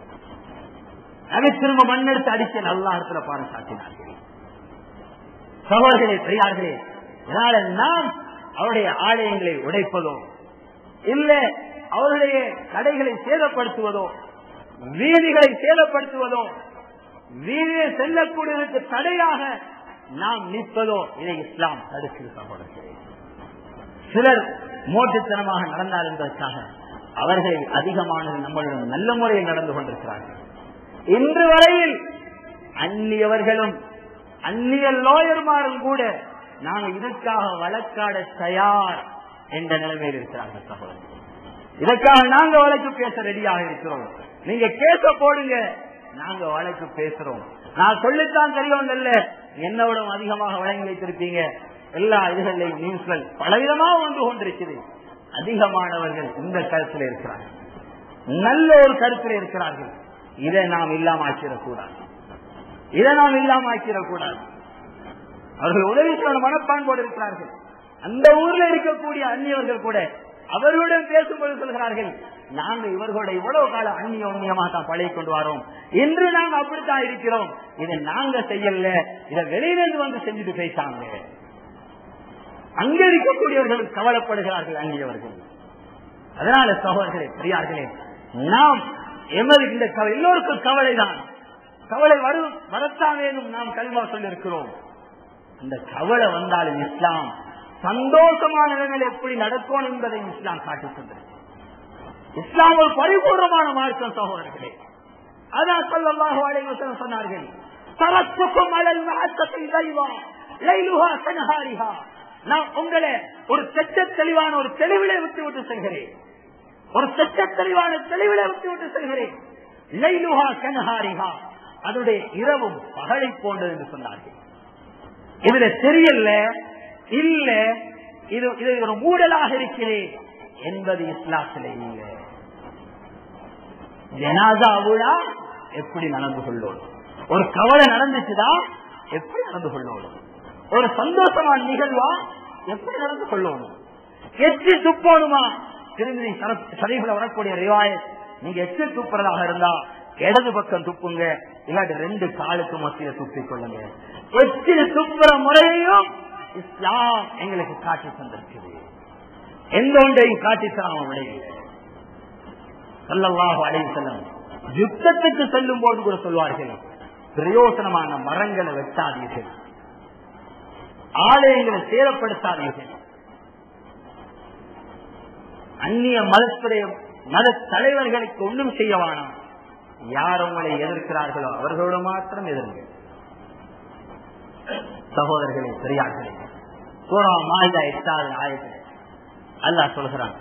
நபி திரும்ப மண்ணெடுத்து அடிக்க நல்ல இடத்துல பாடம் காட்டினார்கள் சகோதரர்களே பெரியார்களே இதனால நாம் அவருடைய ஆலயங்களை உடைப்பதோ இல்ல அவருடைய கடைகளை சேதப்படுத்துவதோ வீதிகளை சேதப்படுத்துவதோ வீதியில் செல்லக்கூடியதற்கு தடையாக நாம் நிற்பதோ இதை இஸ்லாம் தடுக்குது சகோதரர்களே சிலர் மோட்டுத்தனமாக நடந்தார் என்பதற்காக அவர்கள் அதிகமானது நம்மளுடன் நல்ல முறையில் நடந்து கொண்டிருக்கிறார்கள் இன்று வரையில் அந்நியவர்களும் அந்நிய லோயர்மாரும் கூட நாங்கள் இதற்காக வழக்காட தயார் என்ற நிலைமையில் இருக்கிறார்கள் சகோதரர் இதற்காக நாங்க வழக்கு பேச ரெடியாக இருக்கிறோம் நீங்க கேச போடுங்க நாங்க வழக்கு பேசுறோம் நான் சொல்லித்தான் தெரியும் இல்ல என்னோட அதிகமாக வழங்கி வைத்திருப்பீங்க எல்லா இதுகளையும் நியூஸ்கள் பலவிதமாக வந்து கொண்டிருக்கிறது அதிகமானவர்கள் இந்த கருத்தில் இருக்கிறார்கள் நல்ல ஒரு கருத்தில் இருக்கிறார்கள் இதை நாம் இல்லாம ஆக்கிடக்கூடாது இதை நாம் இல்லாம ஆக்கிடக்கூடாது அவர்கள் உதவி செய்ய மனப்பான்போடு இருக்கிறார்கள் அந்த ஊர்ல இருக்கக்கூடிய அந்நியவர்கள் கூட அவர்களுடன் பேசும்போது சொல்கிறார்கள் நாங்க இவர்களோட இவ்வளவு கால அந்நிய உண்ணியமா தான் பழகி கொண்டு வரோம் இன்று நாங்க அப்படித்தான் இருக்கிறோம் இதை நாங்க செய்யல இதை வெளியிலிருந்து வந்து செஞ்சுட்டு பேசாங்க அங்க இருக்கக்கூடியவர்கள் கவலைப்படுகிறார்கள் அங்கியவர்கள் அதனால சகோதரர்களே பெரியார்களே நாம் எமது இந்த கவலை எல்லோருக்கும் கவலைதான் கவலை வரும் வரத்தான் வேணும் நாம் கல்வா சொல்லியிருக்கிறோம் அந்த கவலை வந்தாலும் இஸ்லாம் சந்தோஷமான நிலைமையில் எப்படி நடக்கும் என்பதை இஸ்லாம் காட்டி தந்தது இஸ்லாம் ஒரு பரிபூர்ணமான மார்க்கம் சகோதரர்களே அதான் சொல்லல்லாஹு அலைஹி வஸல்லம் சொன்னார்கள் தரத்துக்கும் அலல் மஹத்தத்தில் லைவா லைலுஹா கனஹாரிஹா நான் உங்களை ஒரு செச்ச தெளிவான ஒரு தெளிவிலே விட்டு விட்டு செல்கிறேன் ஒரு செச்ச தெளிவான தெளிவிலே விட்டு விட்டு செல்கிறேன் லைலுஹா கனஹாரிஹா அதனுடைய இரவும் பகலை போன்றது என்று சொன்னார்கள் இதுல தெரியல இல்ல இது இது ஒரு மூடலாக இருக்கிறேன் என்பது இஸ்லாத்தில இல்லை ஜனாதா விழா எப்படி நடந்து கொள்ளணும் ஒரு கவலை நடந்துச்சுதா எப்படி நடந்து கொள்ளணும் ஒரு சந்தோஷமான நிகழ்வா எப்படி நடந்து கொள்ளணும் எச்சு துப்பணுமா திரும்பி சரிவுல வரக்கூடிய ரிவாய நீங்க எச்சு துப்புறதாக இருந்தா இடது பக்கம் துப்புங்க இல்லாட்டி ரெண்டு காலுக்கு மத்தியில துப்பிக் கொள்ளுங்க எச்சில் துப்புற முறையையும் இஸ்லாம் எங்களுக்கு காட்டி தந்திருக்குது எந்த ஒன்றையும் காட்டி தராம விடையில்லை சொல்லல்லாஹு அலைஹி செல்லம் யுத்தத்துக்கு செல்லும் போது கூட சொல்வார்கள் பிரயோசனமான மரங்களை வெட்டாதீர்கள் ஆலயங்களை சேதப்படுத்தாதீர்கள் அந்நிய மதத்துடைய மத தலைவர்களுக்கு ஒன்றும் செய்ய வேணாம் யார் உங்களை எதிர்க்கிறார்களோ அவர்களோடு மாத்திரம் எதிர்ங்கள் சகோதரர்களே பெரியார்களே சூரா மாயுதா எட்டாவது ஆயத்தில் அல்லாஹ் சொல்கிறான்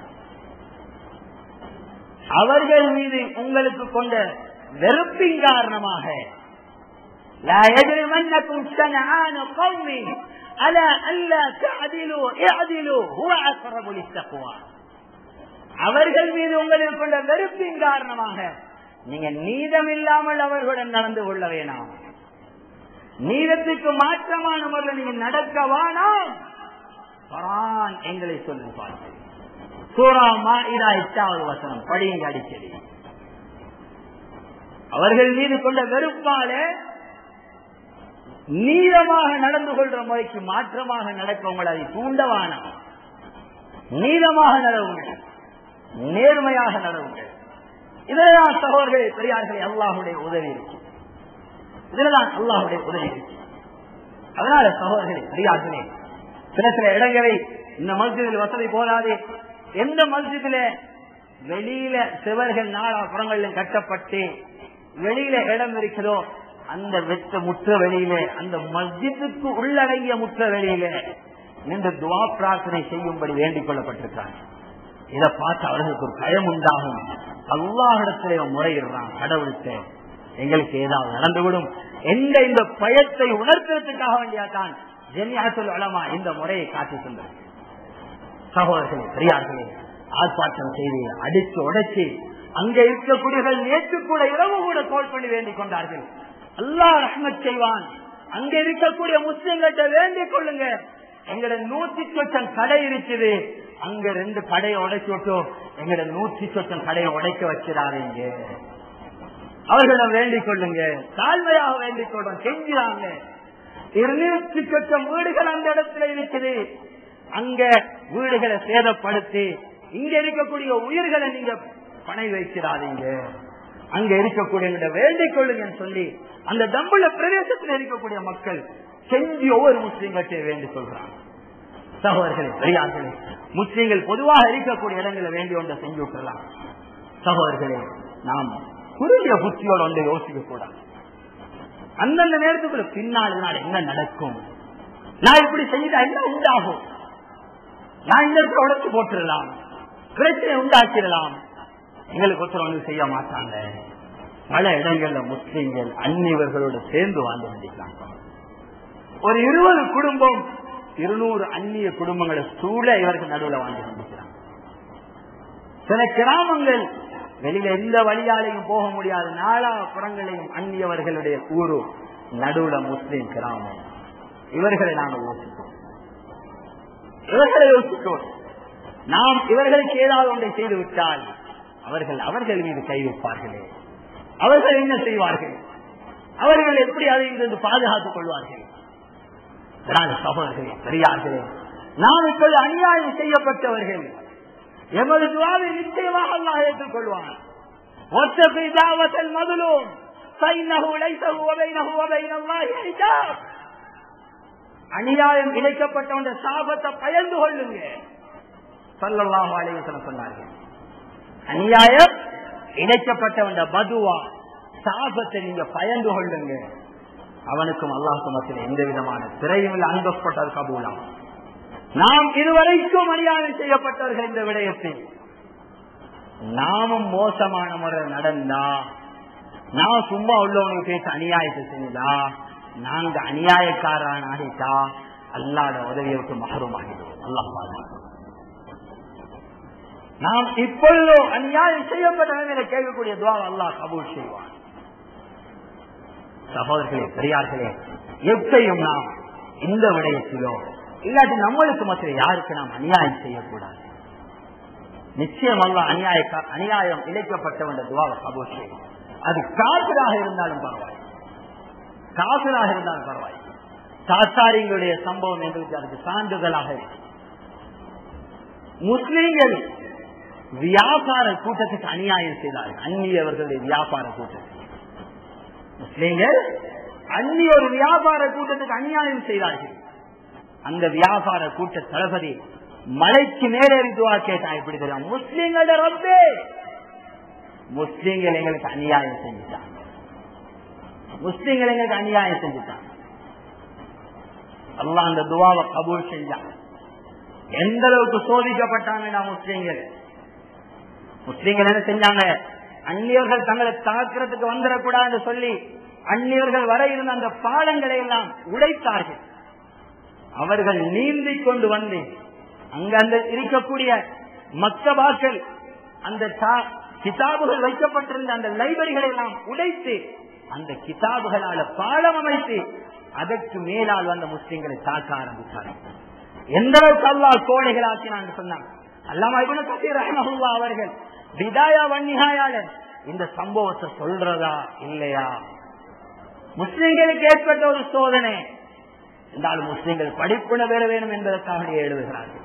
அவர்கள் மீது உங்களுக்கு கொண்ட வெறுப்பின் காரணமாக لا يجرمنكم شنعان قوم على ألا تعدلوا اعدلوا هو أقرب للتقوى அவர்கள் மீது உங்களுக்கு கொண்ட வெறுப்பின் காரணமாக நீங்க நீதம் இல்லாமல் அவர்களுடன் நடந்து கொள்ள வேணாம் நீதத்துக்கு மாற்றமான முறையில் நீங்க நடக்க வேணாம் குரான் எங்களை சொல்லுவார் சூரா மாஇதா எட்டாவது வசனம் படியுங்க அடிக்கடி அவர்கள் மீது கொண்ட வெறுப்பால நீளமாக நடந்து கொள்ற முறைக்கு மாற்றமாக நடக்கவங்களை அதை தூண்டவானா நீளமாக நடவுங்கள் நேர்மையாக நடவுங்கள் இதுலதான் சகோதரர்களே பெரியார்களே அல்லாஹுடைய உதவி இருக்கு இதுலதான் அல்லாஹுடைய உதவி இருக்கு அதனால சகோதரர்களே பெரியார்களே சில சில இடங்களை இந்த மஸ்ஜிதில் வசதி போதாது எந்த மஸ்ஜிதில வெளியில சிவர்கள் நாலாபுறங்களிலும் கட்டப்பட்டு வெளியில இடம் இருக்கிறதோ அந்த வெட்ட முற்ற வெளியில அந்த மஸ்ஜித்துக்கு உள்ளடங்கிய முற்ற வெளியில நின்று துவா பிரார்த்தனை செய்யும்படி வேண்டிக் கொள்ளப்பட்டிருக்காங்க இதை பார்த்து அவர்களுக்கு ஒரு பயம் உண்டாகும் அல்லாஹிடத்திலே முறையிடுறான் கடவுளுக்கு எங்களுக்கு ஏதாவது நடந்துவிடும் எந்த இந்த பயத்தை உணர்த்துறதுக்காக வேண்டியாதான் ஜெனியாசுல் அலமா இந்த முறையை காட்டி தந்தது சகோதரர்களே பெரியார்களே ஆர்ப்பாட்டம் செய்து அடிச்சு உடைச்சு அங்க இருக்கக்கூடியவர்கள் நேற்று கூட இரவு கூட கோல் பண்ணி வேண்டிக் கொண்டார்கள் அல்லாஹ் ரஹ்மத் செய்வான் அங்க இருக்கக்கூடிய முஸ்லிம்கிட்ட வேண்டிக் கொள்ளுங்க எங்கட நூத்தி சொச்சம் கடை இருக்குது அங்க ரெண்டு கடையை உடைச்சு விட்டோம் எங்கட நூத்தி சொச்சம் கடையை உடைக்க வச்சிடாதீங்க அவர்களிடம் வேண்டிக் கொள்ளுங்க தாழ்மையாக வேண்டிக் கொள்றோம் செஞ்சுறாங்க இருநூற்றி சொச்சம் வீடுகள் அந்த இடத்துல இருக்குது அங்க வீடுகளை சேதப்படுத்தி இங்க இருக்கக்கூடிய உயிர்களை நீங்க பணை வைக்கிறாதீங்க அங்க இருக்கக்கூடிய வேண்டிக் கொள்ளுங்கன்னு சொல்லி அந்த தம்புள்ள பிரதேசத்தில் இருக்கக்கூடிய மக்கள் செஞ்சு ஒவ்வொரு முஸ்லீம்கிட்ட வேண்டி சொல்றாங்க சகோதரர்களே பெரியார்களே முஸ்லீம்கள் பொதுவாக இருக்கக்கூடிய இடங்களை வேண்டி ஒன்றை செஞ்சு விட்டுறலாம் சகோதரர்களே நாம் குறுகிய புத்தியோட ஒன்றை யோசிக்க கூடாது அந்தந்த நேரத்துக்குள்ள பின்னால் என்ன நடக்கும் நான் இப்படி செய்தா என்ன உண்டாகும் நான் இந்த இடத்துல உடச்சு போட்டுடலாம் பிரச்சனை உண்டாக்கிடலாம் எங்களுக்கு ஒருத்தர் ஒன்று செய்ய மாட்டாங்க பல இடங்கள்ல முஸ்லீம்கள் அந்நியவர்களோடு சேர்ந்து வாழ்ந்து கொண்டிருக்காங்க ஒரு இருபது குடும்பம் இருநூறு அந்நிய குடும்பங்களை சூழ இவருக்கு நடுவில் வாழ்ந்து கொண்டிருக்கிறாங்க சில கிராமங்கள் வெளியில எந்த வழியாலையும் போக முடியாத நாலா புறங்களையும் அந்நியவர்களுடைய ஊரு நடுவுல முஸ்லீம் கிராமம் இவர்களை நாங்கள் யோசிப்போம் இவர்களை யோசித்தோம் நாம் இவர்களுக்கு ஏதாவது ஒன்றை செய்து விட்டால் அவர்கள் அவர்கள் மீது கை வைப்பார்களே அவர்கள் என்ன செய்வார்கள் அவர்கள் எப்படி அதை இருந்து பாதுகாத்துக் கொள்வார்கள் இதனால் சகோதரர்களே பெரியார்களே நாம் இப்போது அநியாயம் செய்யப்பட்டவர்கள் எமது துவாவை நிச்சயமாக அல்லாஹ் ஏற்றுக்கொள்வான் واتقي دعوة المظلوم فإنه ليس هو بينه وبين الله حجاب அநியாயம் இழைக்கப்பட்டவன் சாபத்தை பயந்து கொள்ளுங்க சல்லல்லாஹு அலைஹி வஸல்லம் சொன்னார்கள் அநியாயம் இழைக்கப்பட்டவன் பதுவா சாபத்தை நீங்க பயந்து கொள்ளுங்க அவனுக்கும் அல்லாஹ் மத்தியில் எந்த விதமான திரையும் இல்லை அன்பப்பட்டது கபூலாம் நாம் இதுவரைக்கும் அநியாயம் செய்யப்பட்டவர்கள் இந்த விடயத்தில் நாமும் மோசமான முறை நடந்தா நான் சும்மா உள்ளவனுக்கு பேச அநியாயத்தை செஞ்சா நாங்க அநியாயக்காரன் ஆகிட்டா அல்லாட உதவியை விட்டு மகரும் ஆகிடும் அல்லாஹ் பாதுகாக்கும். நாம் இப்பொழுதோ அநியாயம் செய்யப்பட்ட நிலையில கேட்கக்கூடிய துவா அல்லாஹ் கபூல் செய்வான் சகோதரர்களே பெரியார்களே எப்பையும் நாம் இந்த விடயத்திலோ இல்லாட்டி நம்மளுக்கு மற்ற யாருக்கு நாம் அநியாயம் செய்யக்கூடாது நிச்சயம் அல்ல அநியாய அநியாயம் இழைக்கப்பட்டவன் துவாவை கபூல் செய்யும் அது காசராக இருந்தாலும் பரவாயில்லை காசராக இருந்தாலும் பரவாயில்லை சாத்தாரிங்களுடைய சம்பவம் எங்களுக்கு அதுக்கு சான்றிதழாக இருக்கு முஸ்லீம்கள் வியாபார கூட்டத்துக்கு அநியாயம் செய்தார்கள் அந்நியவர்களுடைய வியாபார கூட்டத்துக்கு முஸ்லீம்கள் அந்நிய ஒரு வியாபார கூட்டத்துக்கு அநியாயம் செய்தார்கள் அந்த வியாபார கூட்ட தளபதி மலைக்கு மேலே துவா கேட்டா எப்படி தெரியும் முஸ்லீம்கள ரப்பே முஸ்லீம்கள் எங்களுக்கு அநியாயம் செஞ்சுட்டாங்க முஸ்லீம்கள் எங்களுக்கு அநியாயம் செஞ்சுட்டாங்க அல்லாஹ் அந்த துவாவை கபூல் செஞ்சாங்க எந்த அளவுக்கு சோதிக்கப்பட்டாங்க முஸ்லீம்கள் முஸ்லீம்கள் என்ன செஞ்சாங்க அந்நியர்கள் தங்களை தாக்கிறதுக்கு வந்துடக்கூடாது சொல்லி அந்நியர்கள் வர இருந்த அந்த பாலங்களை எல்லாம் உடைத்தார்கள் அவர்கள் நீந்தி கொண்டு வந்து அங்க அந்த இருக்கக்கூடிய மக்தபாக்கள் அந்த தா- கிதாபுகள் வைக்கப்பட்டிருந்த அந்த லைப்ரரிகளை எல்லாம் உடைத்து அந்த கிதாபுகளால பாலம் அமைத்து அதற்கு மேலால் வந்த முஸ்லிம்களை தாக்க ஆரம்பித்தார்கள் எந்த அளவுக்கு அல்லாஹ் கோழைகளாக்கினான்னு சொன்னாங்க அல்லாமா இப்னு கசீர் ரஹ்மஹுல்லாஹ் அவர்கள் விதாயா வன்னிகாயாளர் இந்த சம்பவத்தை சொல்றதா இல்லையா முஸ்லிம்களுக்கு ஏற்பட்ட ஒரு சோதனை என்றால் முஸ்லிம்கள் படிப்புண பெற வேண்டும் என்பதற்காக எழுதுகிறார்கள்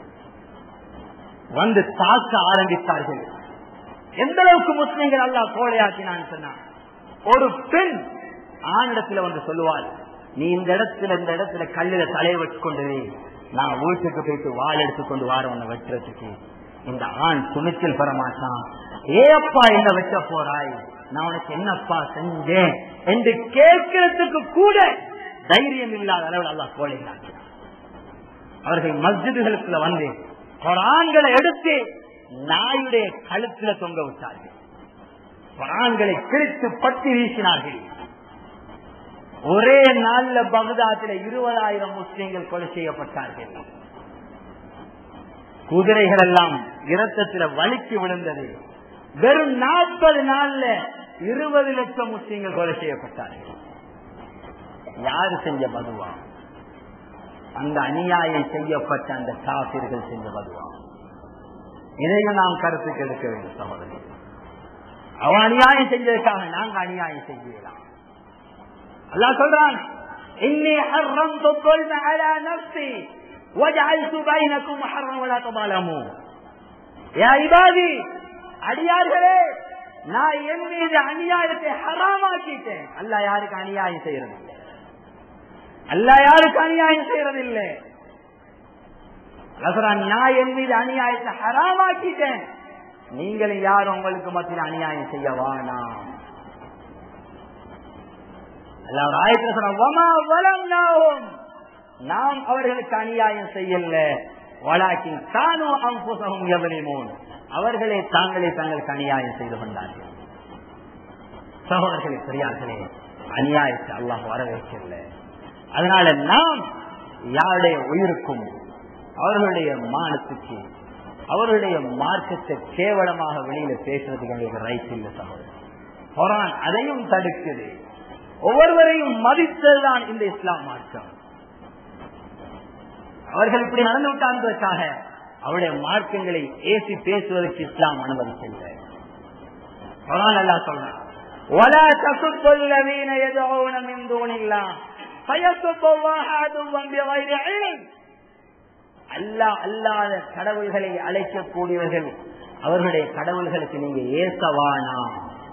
வந்து தாக்க ஆரம்பித்தார்கள் எந்த அளவுக்கு முஸ்லிம்கள் அல்லாஹ் கோழையாக்கினான்னு சொன்னான் ஒரு பெண் ஆணிடத்துல வந்து சொல்லுவாள் நீ இந்த இடத்துல இந்த இடத்துல கல்லுல தலையை வச்சு கொண்டு வை. நான் வீட்டுக்கு போயிட்டு வாள் எடுத்துக்கொண்டு வார உன்னை வெட்டுறதுக்கு இந்த ஆண் துணிச்சல் பெற மாட்டான் ஏப்பா என்ன வெட்ட போறாய் நான் உனக்கு என்னப்பா செஞ்சேன் என்று கேட்கறதுக்கு கூட தைரியம் இல்லாத அளவில் அல்லாஹ் கோழைகளாக்கினான் அவர்கள் மஸ்ஜிதுகளுக்குள்ள வந்து குரான்களை எடுத்து நாயுடைய கழுத்துல தொங்க விட்டார்கள் குரான்களை கிழித்து பட்டி வீசினார்கள் ஒரே நாள்ல பகுதாத்தில் இருபதாயிரம் முஸ்லிம்கள் கொலை செய்யப்பட்டார்கள் குதிரைகள் எல்லாம் இரத்தத்தில் வலிக்கு விழுந்தது வெறும் நாற்பது நாள்ல இருபது லட்சம் முஸ்லிம்கள் கொலை செய்யப்பட்டார்கள் யாரு செஞ்ச பதுவா அந்த அநியாயம் செய்யப்பட்ட அந்த காபிர்கள் செஞ்ச பதுவா இதையும் நாம் கருத்துக்கு எடுக்க வேண்டும் சகோதரி அவன் அநியாயம் செஞ்சதுக்காக நாங்க அநியாயம் செய்யலாம் அல்லாஹ் சொல்றான் இன்னி ஹர்ரம்து الظلم على نفسي وجعلت بينكم محرما ولا تظالموا يا عبادي அடியார்களே நான் என் மீது அநியாயத்தை ஹராமாக்கிட்டேன் அல்லாஹ் யாருக்கு அநியாயம் செய்யறது இல்லை அல்லாஹ் யாருக்கு அநியாயம் செய்யறது இல்லை அல்லாஹ் நான் என் மீது அநியாயத்தை ஹராமாக்கிட்டேன் நீங்களும் யாரும் உங்களுக்கு மத்தியில் அநியாயம் செய்ய வேணாம் அல்லாஹ் ஒரு ஆயத்துல சொன்னான், "வமா வலம்னாஹும்." நாம் அவர்களுக்கு அநியாயம் செய்யல வலாக்கின் தானோ அம்புசகம் எவரிமோன் அவர்களே தாங்களே தங்களுக்கு அநியாயம் செய்து கொண்டார்கள் சகோதரர்களே பெரியார்களே அநியாயத்தை அல்லாஹ் வரவேற்கல அதனால நாம் யாருடைய உயிருக்கும் அவர்களுடைய மானத்துக்கு அவர்களுடைய மார்க்கத்தை கேவலமாக வெளியில பேசுறதுக்கு எங்களுக்கு ரைட் இல்லை சகோதரர் குரான் அதையும் தடுக்குது ஒவ்வொருவரையும் மதித்ததுதான் இந்த இஸ்லாம் மார்க்கம் அவர்கள் இப்படி நடந்து விட்டான்றதுக்காக அவருடைய மார்க்கங்களை ஏசி பேசுவதற்கு இஸ்லாம் அனுமதிக்கவில்லை குரான் அல்லாஹ் சொல்றான் ولا تسبوا الذين يدعون من دون الله فيسبوا الله عدوا بغير علم அல்லாஹ் அல்லாத கடவுள்களை அழைக்கக்கூடியவர்கள் அவர்களுடைய கடவுள்களுக்கு நீங்க ஏசவானாம்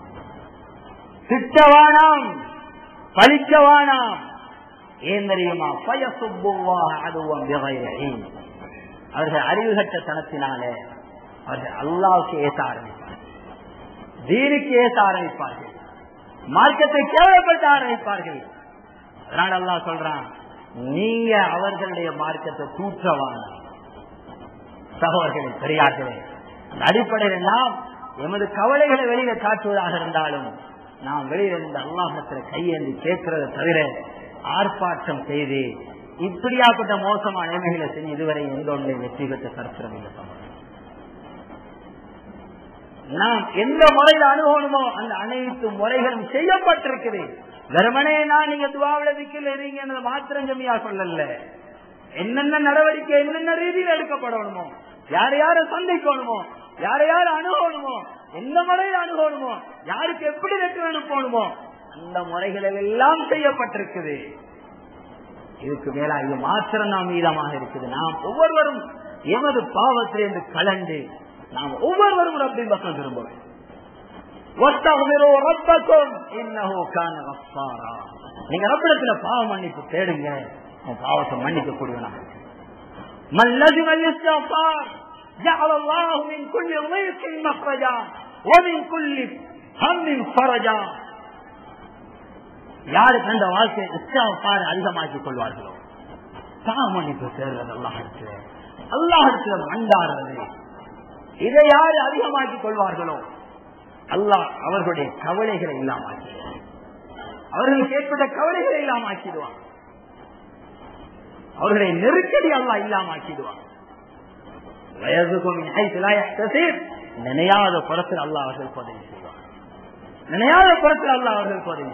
திட்டவானாம் பழிக்கவானாம் ஏன் தெரியுமா பயசுப்புவாக அதுவும் அவர்கள் அறிவுகட்ட தனத்தினாலே அவர்கள் அல்லாவுக்கு ஏச ஆரம்பிப்பார்கள் தீனுக்கு ஏச ஆரம்பிப்பார்கள் மார்க்கத்தை கேவலப்படுத்த ஆரம்பிப்பார்கள் அதனால அல்லாஹ் சொல்றான் நீங்க அவர்களுடைய மார்க்கத்தை தூற்றவான சகோதரர்களே பெரியார்களே அந்த அடிப்படையில் நாம் எமது கவலைகளை வெளியில காட்டுவதாக இருந்தாலும் நாம் வெளியில இருந்து அல்லாஹத்துல கையேந்தி கேட்கிறத தவிர ஆர்ப்பாட்டம் செய்து இப்படியாப்பட்ட மோசமான நிலைமைகளை செஞ்சு இதுவரை எந்த ஒன்றை வெற்றி பெற்ற சரித்திரம் இல்லை சகோதரர் நாம் எந்த முறையில் அணுகணுமோ அந்த அனைத்து முறைகளும் செய்யப்பட்டிருக்குது வெறுமனே நான் நீங்க துவாவில விக்கல இருங்க மாத்திரம் ஜம்மியா சொல்லல என்னென்ன நடவடிக்கை என்னென்ன ரீதியில் எடுக்கப்படணுமோ யாரை யார சந்திக்கணுமோ யாரை யார அணுகணுமோ எந்த முறையில் அணுகணுமோ யாருக்கு எப்படி வெற்றி அனுப்பணுமோ அந்த முறைகளில் எல்லாம் செய்யப்பட்டிருக்குது இதுக்கு மேலா இது மாத்திரம் நாம் மீதமாக இருக்குது நாம் ஒவ்வொருவரும் எமது பாவத்திலிருந்து கலந்து நாம் ஒவ்வொருவரும் ரப்பின் பக்கம் திரும்புவோம் நீங்க ரப்பிடத்துல பாவ மன்னிப்பு தேடுங்க உன் பாவத்தை மன்னிக்க கூடியவனாக جعل الله من كل ضيق مخرجا ومن كل هم فرجا யாருக்கு அந்த வாழ்க்கை இஷ்டாப்பாடு அதிகமாக்கிக் கொள்வார்களோ பாவ மன்னிப்பு தேடுறது அல்லாஹ் அல்லாஹ் மண்டாடுறது இதை யாரு அதிகமாக்கிக் கொள்வார்களோ அல்லாஹ் அவர்களுடைய கவலைகளை இல்லாமக்கிடுவான் அவர்களுக்கு ஏற்பட்ட கவலைகளை இல்லாமக்கிடுவான் அவர்களுடைய நெருக்கடி அல்லா இல்லாமக்கிடுவான் நினையாத புறத்தில் அல்லா அவர்கள் உதவி செய்வார் நினையாத புறத்தில் அல்லா அவர்கள் உதவி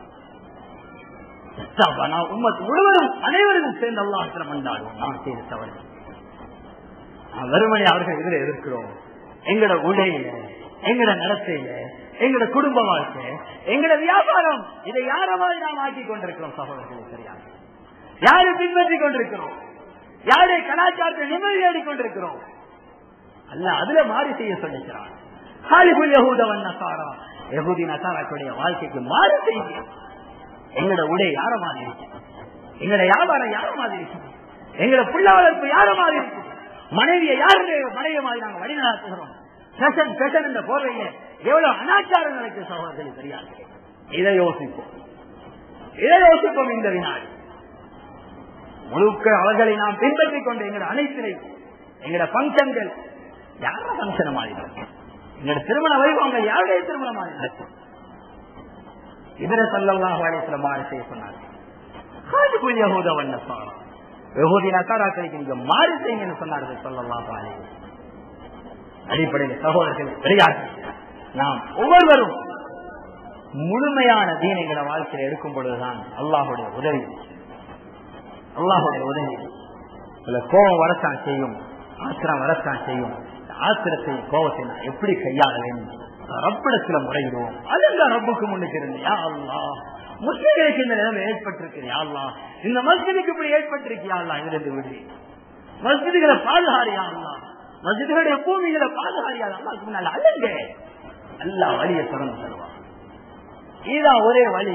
செய்வார் உம்மத் முழுவதும் அனைவரும் சேர்ந்து அல்லாஹ் மண்டாடுவோம் நான் செய்த தவறு வெறுமனை அவர்கள் இதில் எதிர்க்கிறோம் எங்கட உடையில எங்கட நடத்தையில எங்கட குடும்ப வாழ்க்கை எங்கட வியாபாரம் இதை யார மாதிரி நாம் ஆக்கி கொண்டிருக்கிறோம் சகோதரர்களை சரியாக யாரை பின்பற்றி கொண்டிருக்கிறோம் யாரை கலாச்சாரத்தை நிம்மதி தேடி கொண்டிருக்கிறோம் அல்ல அதுல மாறி செய்ய சொல்லிக்கிறான் ஹாலிபுல் யகூதவன் நசாரா யகூதி நசாராக்களுடைய வாழ்க்கைக்கு மாறி செய்ய எங்கட உடை யார மாதிரி இருக்கு எங்கட வியாபாரம் யார மாதிரி இருக்கு எங்கட புள்ள வளர்ப்பு யார மாதிரி இருக்கு மனைவியை யாருடைய மனைவி மாதிரி நாங்கள் வழிநடத்துகிறோம் பெஷன் பெஷன் என்ற போர்வையில எவ்வளவு அனாச்சாரம் நடக்குது சகோதரர்கள் தெரியாது இதை யோசிப்போம் இதை யோசிப்போம் இந்த வினாடி முழுக்க அவர்களை நாம் பின்பற்றிக் கொண்டு எங்களோட அனைத்தினை எங்களோட பங்கன்கள் யார பங்கன மாறினார் எங்களோட திருமண வைபவங்கள் யாருடைய திருமண மாறினார் இதர சொல்லலாம் சில மாறி செய்ய சொன்னார் யகூத வண்ணசாரா யகூதி நசாராக்களுக்கு நீங்க மாறி செய்யுங்கன்னு சொன்னார்கள் சொல்லலாம் பாலே அடிப்படையில் சகோதரர்கள் பெரியார்கள் நாம் ஒவ்வொருவரும் முழுமையான தீனைகளை வாழ்க்கையில் எடுக்கும் பொழுதுதான் அல்லாஹுடைய உதவி அல்லாஹுடைய உதவி சில கோபம் வரத்தான் செய்யும் ஆத்திரம் வரத்தான் செய்யும் ஆத்திரத்தை கோபத்தை நான் எப்படி கையாள வேண்டும் ரப்பிடத்துல முறையிடுவோம் அல்ல ரப்புக்கு முன்னுக்கு இருந்து யா அல்லா முஸ்லிம்களுக்கு இந்த நிலைமை ஏற்பட்டிருக்கு யா அல்லா இந்த மஸ்ஜிதுக்கு இப்படி ஏற்பட்டிருக்கியா அல்லா இங்கிருந்து விடு மஸ்ஜிதுகளை பாதுகாரியா அல்லா மஸ்ஜிதுகளுடைய பூமிகளை பாதுகாரியா அல்லாக்கு முன்னால அல்லங்க அல்லா வழியை திறந்து தருவான் இதுதான் ஒரே வழி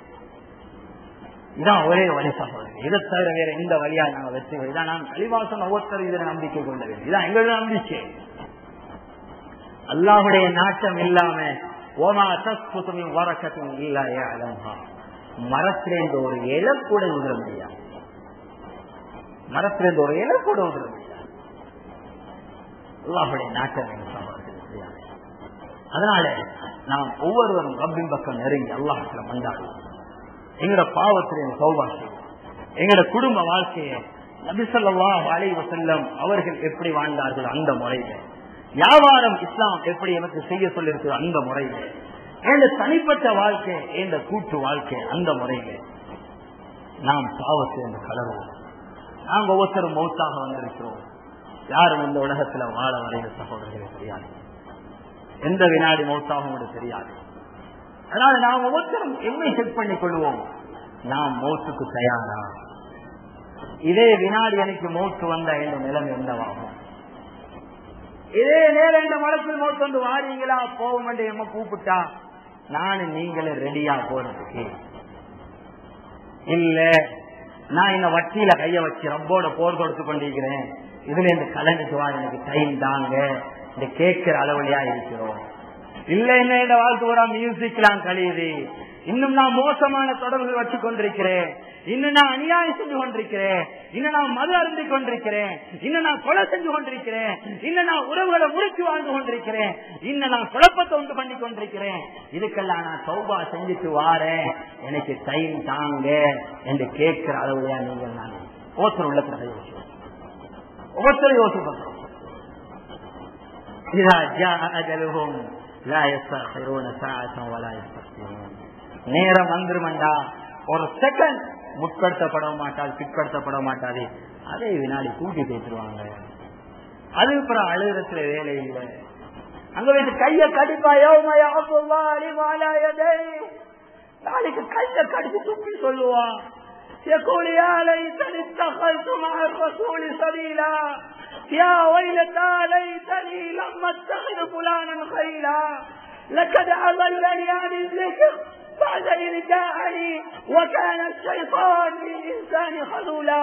இதான் ஒரே வழி சகோதரர் இதை தவிர வேற எந்த வழியா நாங்க வெற்றி இதான் நான் கலிவாசம் ஒவ்வொருத்தர் இதில் நம்பிக்கை கொள்ள வேண்டும் இதான் எங்களோட நம்பிக்கை அல்லாஹுடைய நாட்டம் இல்லாம ஓமா தஸ்புத்தமும் வரக்கத்தும் இல்லாய அலம்பா மரத்திலேருந்து ஒரு இலை கூட உதிர முடியாது மரத்திலேருந்து ஒரு இலை கூட உதிர முடியாது அல்லாஹுடைய நாட்டம் எங்க சகோதரர்கள் அதனால நாம் ஒவ்வொருவரும் ரப்பின் பக்கம் நெருங்கி அல்லாஹத்துல மண்டாடுவோம் எங்கட பாவத்திலே சௌபாக்கியம் எங்கட குடும்ப வாழ்க்கையை நபிசல்லா அலைவ செல்லம் அவர்கள் எப்படி வாழ்ந்தார்கள் அந்த முறையில வியாபாரம் இஸ்லாம் எப்படி எனக்கு செய்ய சொல்லிருக்கு அந்த முறையில எந்த தனிப்பட்ட வாழ்க்கை எந்த கூட்டு வாழ்க்கை அந்த முறையில நாம் பாவத்தை என்று கலருவோம் நாங்க ஒவ்வொருத்தரும் மௌத்தாக வந்திருக்கிறோம் யாரும் இந்த உலகத்துல வாழ வரைய சகோதரர்கள் தெரியாது எந்த வினாடி மௌத்தாகும் உங்களுக்கு தெரியாது அதனால நாம் ஒவ்வொருத்தரும் எம்மை செக் பண்ணிக் கொள்வோம் நாம் மௌத்துக்கு தயாரா இதே வினாடி எனக்கு மௌத்து வந்த என்ற நிலைமை என்னவாகும் இதே நேரம் இந்த மனசில் மௌத்து வந்து வாரீங்களா போவோம் என்று எம்ம கூப்பிட்டா நானும் நீங்களே ரெடியா போறதுக்கு இல்ல நான் இந்த வட்டியில கைய வச்சு ரப்போட போர் கொடுத்து கொண்டிருக்கிறேன் இதுல இந்த கலந்துட்டு வா எனக்கு டைம் தாங்க இந்த கேட்கிற அளவுலயா இருக்கிறோம் இல்ல என்ன இந்த வாழ்க்கை பூரா மியூசிக்லாம் கழியுது இன்னும் நான் மோசமான தொடர்புகள் வச்சு கொண்டிருக்கிறேன் இன்னும் நான் அநியாயம் செஞ்சு கொண்டிருக்கிறேன் இன்னும் நான் மது அருந்தி கொண்டிருக்கிறேன் இன்னும் நான் கொலை செஞ்சு கொண்டிருக்கிறேன் இன்னும் நான் உறவுகளை முறிச்சு வாழ்ந்து கொண்டிருக்கிறேன் இன்னும் நான் குழப்பத்தை உண்டு பண்ணி கொண்டிருக்கிறேன் இதுக்கெல்லாம் நான் சௌபா செஞ்சுட்டு வாரேன் எனக்கு டைம் தாங்க என்று கேட்கிற அளவுலயா நீங்கள் நான் ஒவ்வொருத்தர் உள்ளத்துல யோசிச்சு ஒவ்வொருத்தரும் யோசிப்போம் إذا جاء أجلهم لا يستأخرون ساعة ولا يستقدمون நேரம் வந்துருமண்டா ஒரு செகண்ட் முற்படுத்தப்பட மாட்டாது பிற்படுத்தப்பட மாட்டாது அதே வினாடி கூட்டி பேசிடுவாங்க அது அப்புறம் அழுகிறதுல வேலை இல்லை அங்க வைத்து கைய கடிப்பா யோமயா நாளைக்கு கைய கடிச்சு துப்பி சொல்லுவான் يقول يا ليتني اتخذت مع الرسول سبيلا يا ويلتى ليتني لم اتخذ فلانا خيلا لقد اضلني عن الذكر بعد اذ جاءني وكان الشيطان للانسان خذولا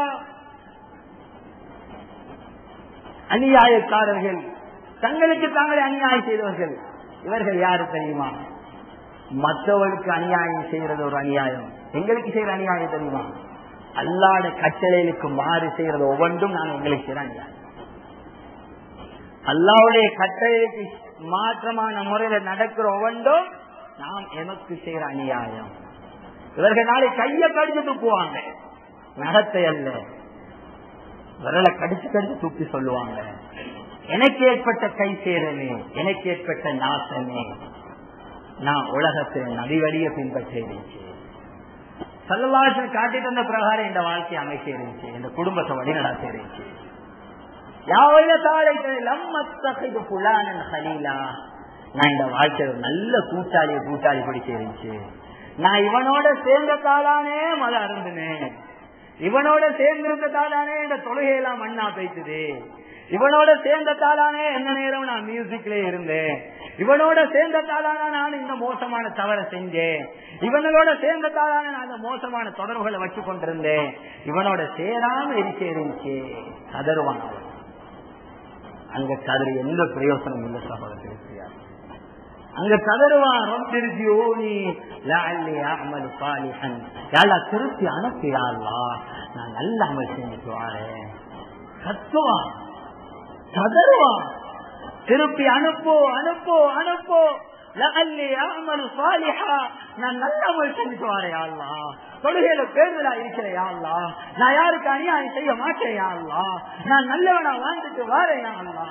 அநியாயக்காரர்கள் தங்களுக்கு தாங்களே அநியாயம் செய்தவர்கள் இவர்கள் யாரு தெரியுமா மற்றவர்களுக்கு அநியாயம் செய்யறது ஒரு அநியாயம் எங்களுக்கு செய்யற அநியாயம் தெரியுமா அல்லாட கட்டளைகளுக்கு மாறு செய்யறது ஒவ்வொன்றும் நான் எங்களுக்கு செய்யற அநியாயம் அல்லாவுடைய கட்டளைக்கு மாற்றமான முறையில நடக்கிற ஒவ்வொன்றும் நாம் எமக்கு செய்யற அநியாயம் இவர்கள் நாளை கைய கடிச்சு துப்புவாங்க நகத்தை அல்ல விரலை கடிச்சு கடிச்சு துப்பி சொல்லுவாங்க எனக்கு ஏற்பட்ட கை சேரமே எனக்கு ஏற்பட்ட நாசமே நான் உலகத்தில் நபி வழிய பின்பற்றி இருந்துச்சு சல்லவாசன் காட்டி தந்த பிரகாரம் இந்த வாழ்க்கை அமைக்க இருந்துச்சு இந்த குடும்பத்தை வழிநடாத்த இருந்துச்சு யாவையில தாழை லம்மத்தகைது புலானன் ஹலீலா நான் இந்த வாழ்க்கையில நல்ல கூட்டாளிய கூட்டாளி பிடிக்க இருந்துச்சு நான் இவனோட சேர்ந்ததாலானே மத அருந்தினேன் இவனோட சேர்ந்திருந்ததாலானே இந்த தொழுகையெல்லாம் மண்ணா பேசுது இவனோட சேர்ந்ததாலானே என்ன நேரம் நான் மியூசிக்ல இருந்தேன் இவனோட சேர்ந்ததாலான நான் இந்த மோசமான தவறை செஞ்சேன் இவனோட சேர்ந்ததாலான நான் இந்த மோசமான தொடர்புகளை வச்சு கொண்டிருந்தேன் இவனோட சேராம இருக்க இருந்துச்சு கதருவான் அவன் அங்க கதறி எந்த பிரயோசனம் இல்லை சகோதரர் அங்க கதறுவான் ரொம்பிருஜியோனி லாலி அமல் சாலிஹன் யாழா திருப்பி அனுப்பியாளா நான் நல்ல அமல் செஞ்சுட்டு வாரேன் கத்துவான் கதறுவான் திருப்பி அனுப்போ அனுப்போ அனுப்போ லஅல்லி அமலு சாலிஹா நான் நல்ல அமல் செஞ்சுட்டு வாரேன் அல்லா தொழுகையில பேருதலா இருக்கிறேன் அல்லா நான் யாருக்கு அநியாயம் செய்ய மாட்டேன் அல்லா நான் நல்லவனா வாழ்ந்துட்டு வாரேன் அல்லா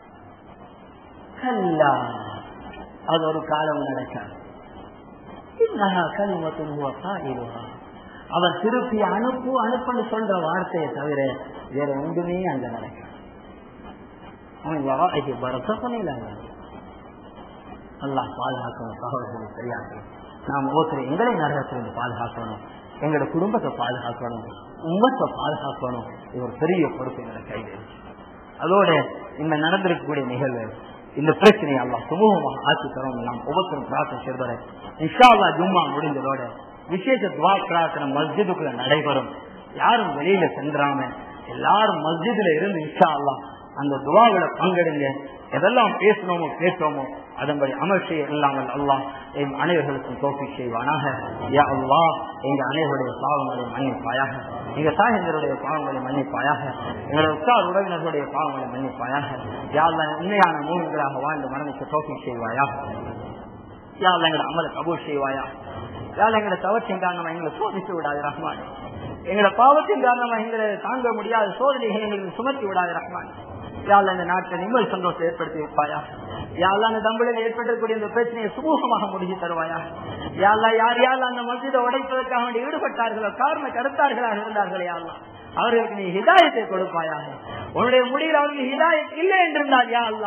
கல்லா அது ஒரு காலம் நடக்காது அவர் திருப்பி அனுப்பு அனுப்புன்னு சொல்ற வார்த்தையை தவிர வேற ஒன்றுமே அங்க நடக்காது அவன் பரத்தப்பனே அல்லாஹ் பாதுகாக்கணும் சகோதரர்களுக்கு தெரியாது நாம் ஒருத்தர் எங்களை நரகத்திலிருந்து பாதுகாக்கணும் எங்களோட குடும்பத்தை பாதுகாக்கணும் உம்மத்தை பாதுகாக்கணும் இது ஒரு பெரிய பொறுப்பு எங்களை கையில் அதோட இந்த நடந்திருக்கக்கூடிய நிகழ்வு இந்த பிரச்சனையை அல்லா சுமூகமாக ஆட்சி தரும் நாம் ஒவ்வொருத்தரும் பிரார்த்தனை செய்வத இஷா அல்லா ஜும்மா முடிஞ்சதோட விசேஷ துவா பிரார்த்தனை மஸ்ஜிதுக்குள்ள நடைபெறும் யாரும் வெளியில சென்றாம எல்லாரும் மஸ்ஜிதுல இருந்து இஷா அல்லா அந்த துவாவில பங்கெடுங்க எதெல்லாம் பேசணுமோ பேசணுமோ அதன்படி அமல் செய்ய இல்லாமல் அல்லாஹ் என் அனைவர்களுக்கும் தோப்பி செய்வானாக யா அல்லா எங்க அனைவருடைய பாவங்களை மன்னிப்பாயாக எங்க தாயந்தருடைய பாவங்களை மன்னிப்பாயாக எங்களுடைய உற்றார் உறவினர்களுடைய பாவங்களை மன்னிப்பாயாக யாழ்ல உண்மையான மூலங்களாக வாழ்ந்து மரணிக்க தோப்பி செய்வாயா யாழ்ல எங்களை அமல கபூர் செய்வாயா யாழ் எங்களை தவற்றின் காரணமா எங்களை சோதித்து விடாது ரஹ்மான் எங்களை பாவத்தின் காரணமா எங்களை தாங்க முடியாத சோதனைகளை எங்களுக்கு சுமத்தி விடாது ரஹ்மான் யாழ் இந்த நாட்டில் நிம்மதி சந்தோஷத்தை ஏற்படுத்தி வைப்பாயா யாழ்லா அந்த தம்பிளில் ஏற்பட்டக்கூடிய இந்த பிரச்சனையை சுமூகமாக முடிஞ்சு தருவாயா யாழ்லா யார் யார் அந்த மஸ்ஜிதை உடைப்பதற்காக வேண்டி ஈடுபட்டார்களோ காரண கருத்தார்களாக இருந்தார்களே யாழ்லா அவர்களுக்கு நீ ஹிதாயத்தை கொடுப்பாயாக உன்னுடைய முடிவில் அவர்களுக்கு ஹிதாயத் இல்லை என்றிருந்தால் யா அல்லா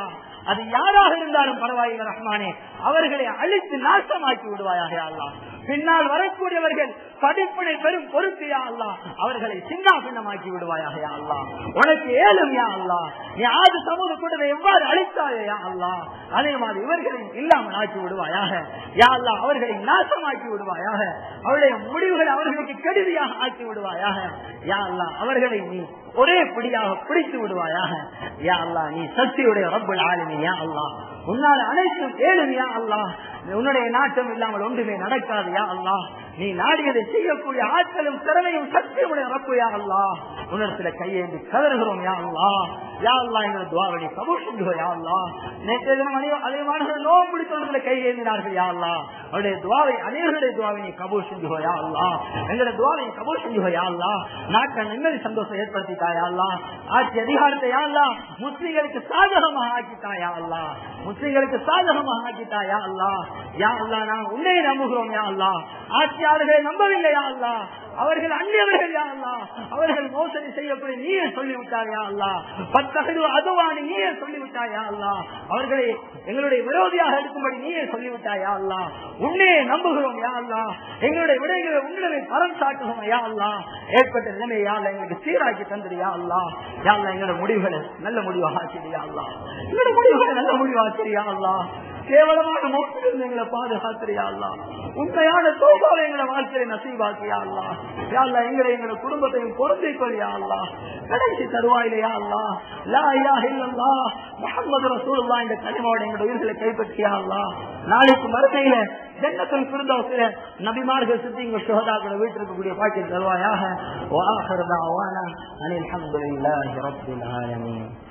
அது யாராக இருந்தாலும் பரவாயில்லை ரஹ்மானே அவர்களை அழித்து நாசமாக்கி விடுவாயாக யா அல்லாஹ் பின்னால் வரக்கூடியவர்கள் படிப்பினை பெரும் பொறுப்பு யா அல்லாஹ் அவர்களை சின்ன பின்னமாக்கி விடுவாயாக யா அல்லாஹ் உனக்கு ஏழும் யா அல்லாஹ் நீ ஆது சமூக கூட்டத்தை எவ்வாறு அழித்தாயோ யா அல்லாஹ் அதே மாதிரி இவர்களையும் இல்லாமல் ஆக்கி விடுவாயாக யா அல்லாஹ் அவர்களை நாசமாக்கி விடுவாயாக அவருடைய முடிவுகளை அவர்களுக்கு கெடுதியாக ஆக்கி விடுவாயாக யா அல்லாஹ் அவர்களை நீ ஒரே பிடியாக பிடித்து விடுவாயாக யா அல்லாஹ் நீ சக்தியுடைய ரப்புல் ஆளுமை யா அல்லாஹ் உன்னால் அனைத்தும் ஏழும் யா அல்லாஹ் உன்னுடைய நாட்டம் இல்லாமல் ஒன்றுமே நடக்காது யா அல்லாஹ் நீ நாடியதை செய்யக்கூடிய ஆற்றலும் திறமையும் சக்தியுடைய ரப்பு யா அல்லாஹ் உணர்த்துல கையேந்தி கதறுகிறோம் யா அல்லாஹ் யா அல்லாஹ் எங்கள் துவாவனை கபூர் செஞ்சுகோ யா அல்லாஹ் நேற்றைய தினம் அனைவ- அதிகமானவர்கள் நோம்பு பிடித்தவர்களை கையேந்தினார்கள் யா அல்லாஹ் அவருடைய துவாவை அனைவருடைய துவாவை நீ கபூர் செஞ்சுகோ யா அல்லாஹ் எங்களுடைய துவாவை நீ கபூர் செஞ்சுகோ யா அல்லாஹ் நாட்டில் நிம்மதி சந்தோஷம் ஏற்படுத்திட்டா யா அல்லாஹ் ஆட்சி அதிகாரத்தை யா அல்லாஹ் முஸ்லிம்களுக்கு சாதகமாக ஆக்கிட்டா யா அல்லாஹ் முஸ்லிம்களுக்கு சாதகமாக ஆக்கிட்டா யா அல்லாஹ் யா அல்லாஹ் நான் உன்னை நம்புகிறோம் யா அல்லாஹ் ஆட்சியாளர்களை நம்பவில்லை யா அல்லாஹ் அவர்கள் அந்நியவர்கள் யா அல்லாஹ் அவர்கள் மோசடி செய்யப்படி நீயே சொல்லிவிட்டார் யா அல்லாஹ் பத்தகடு அதுவானி நீயே சொல்லிவிட்டாய் யா அல்லாஹ் அவர்களை எங்களுடைய விரோதியாக இருக்கும்படி நீயே சொல்லிவிட்டாய் யா அல்லாஹ் உன்னே நம்புகிறோம் யா அல்லாஹ் எங்களுடைய விடைகளை உன்னிடமே பரம் சாட்டுகிறோம் யா அல்லாஹ் ஏற்பட்ட நிலைமை யா அல்லாஹ் எங்களுக்கு சீராக்கி தந்துடு யா அல்லாஹ் யா அல்லாஹ் எங்களுடைய முடிவுகளை நல்ல முடிவாக ஆக்கிடு யா அல்லாஹ் எங்களுடைய முடிவுகளை நல்ல முடிவாக்கிடு யா அல்லாஹ் கேவலமான மோசத்திலிருந்து எங்களை பாதுகாத்திரியா அல்லா உண்மையான தோபாவை எங்களை வாழ்க்கையை நசீவாக்கியா அல்லா யா அல்லா எங்களை எங்களை குடும்பத்தையும் பொருந்திக் கொள்ளியா அல்லா கடைசி தருவாயிலையா அல்லா லா இலாஹ இல்லல்லாஹ் முஹம்மது ரசூலுல்லாஹ் இந்த கனிமாவோட எங்களுடைய உயிர்களை கைப்பற்றியா அல்லா நாளைக்கு மறுமையில ஜன்னத்துல் ஃபிர்தௌஸில நபிமார்கள் சித்திங்க சுஹதாக்கள வீட்டில் இருக்கக்கூடிய பாக்கியம் தருவாயாக வஆஹிரு தஅவானா அனில் ஹம்துலில்லாஹி ரப்பில் ஆலமீன்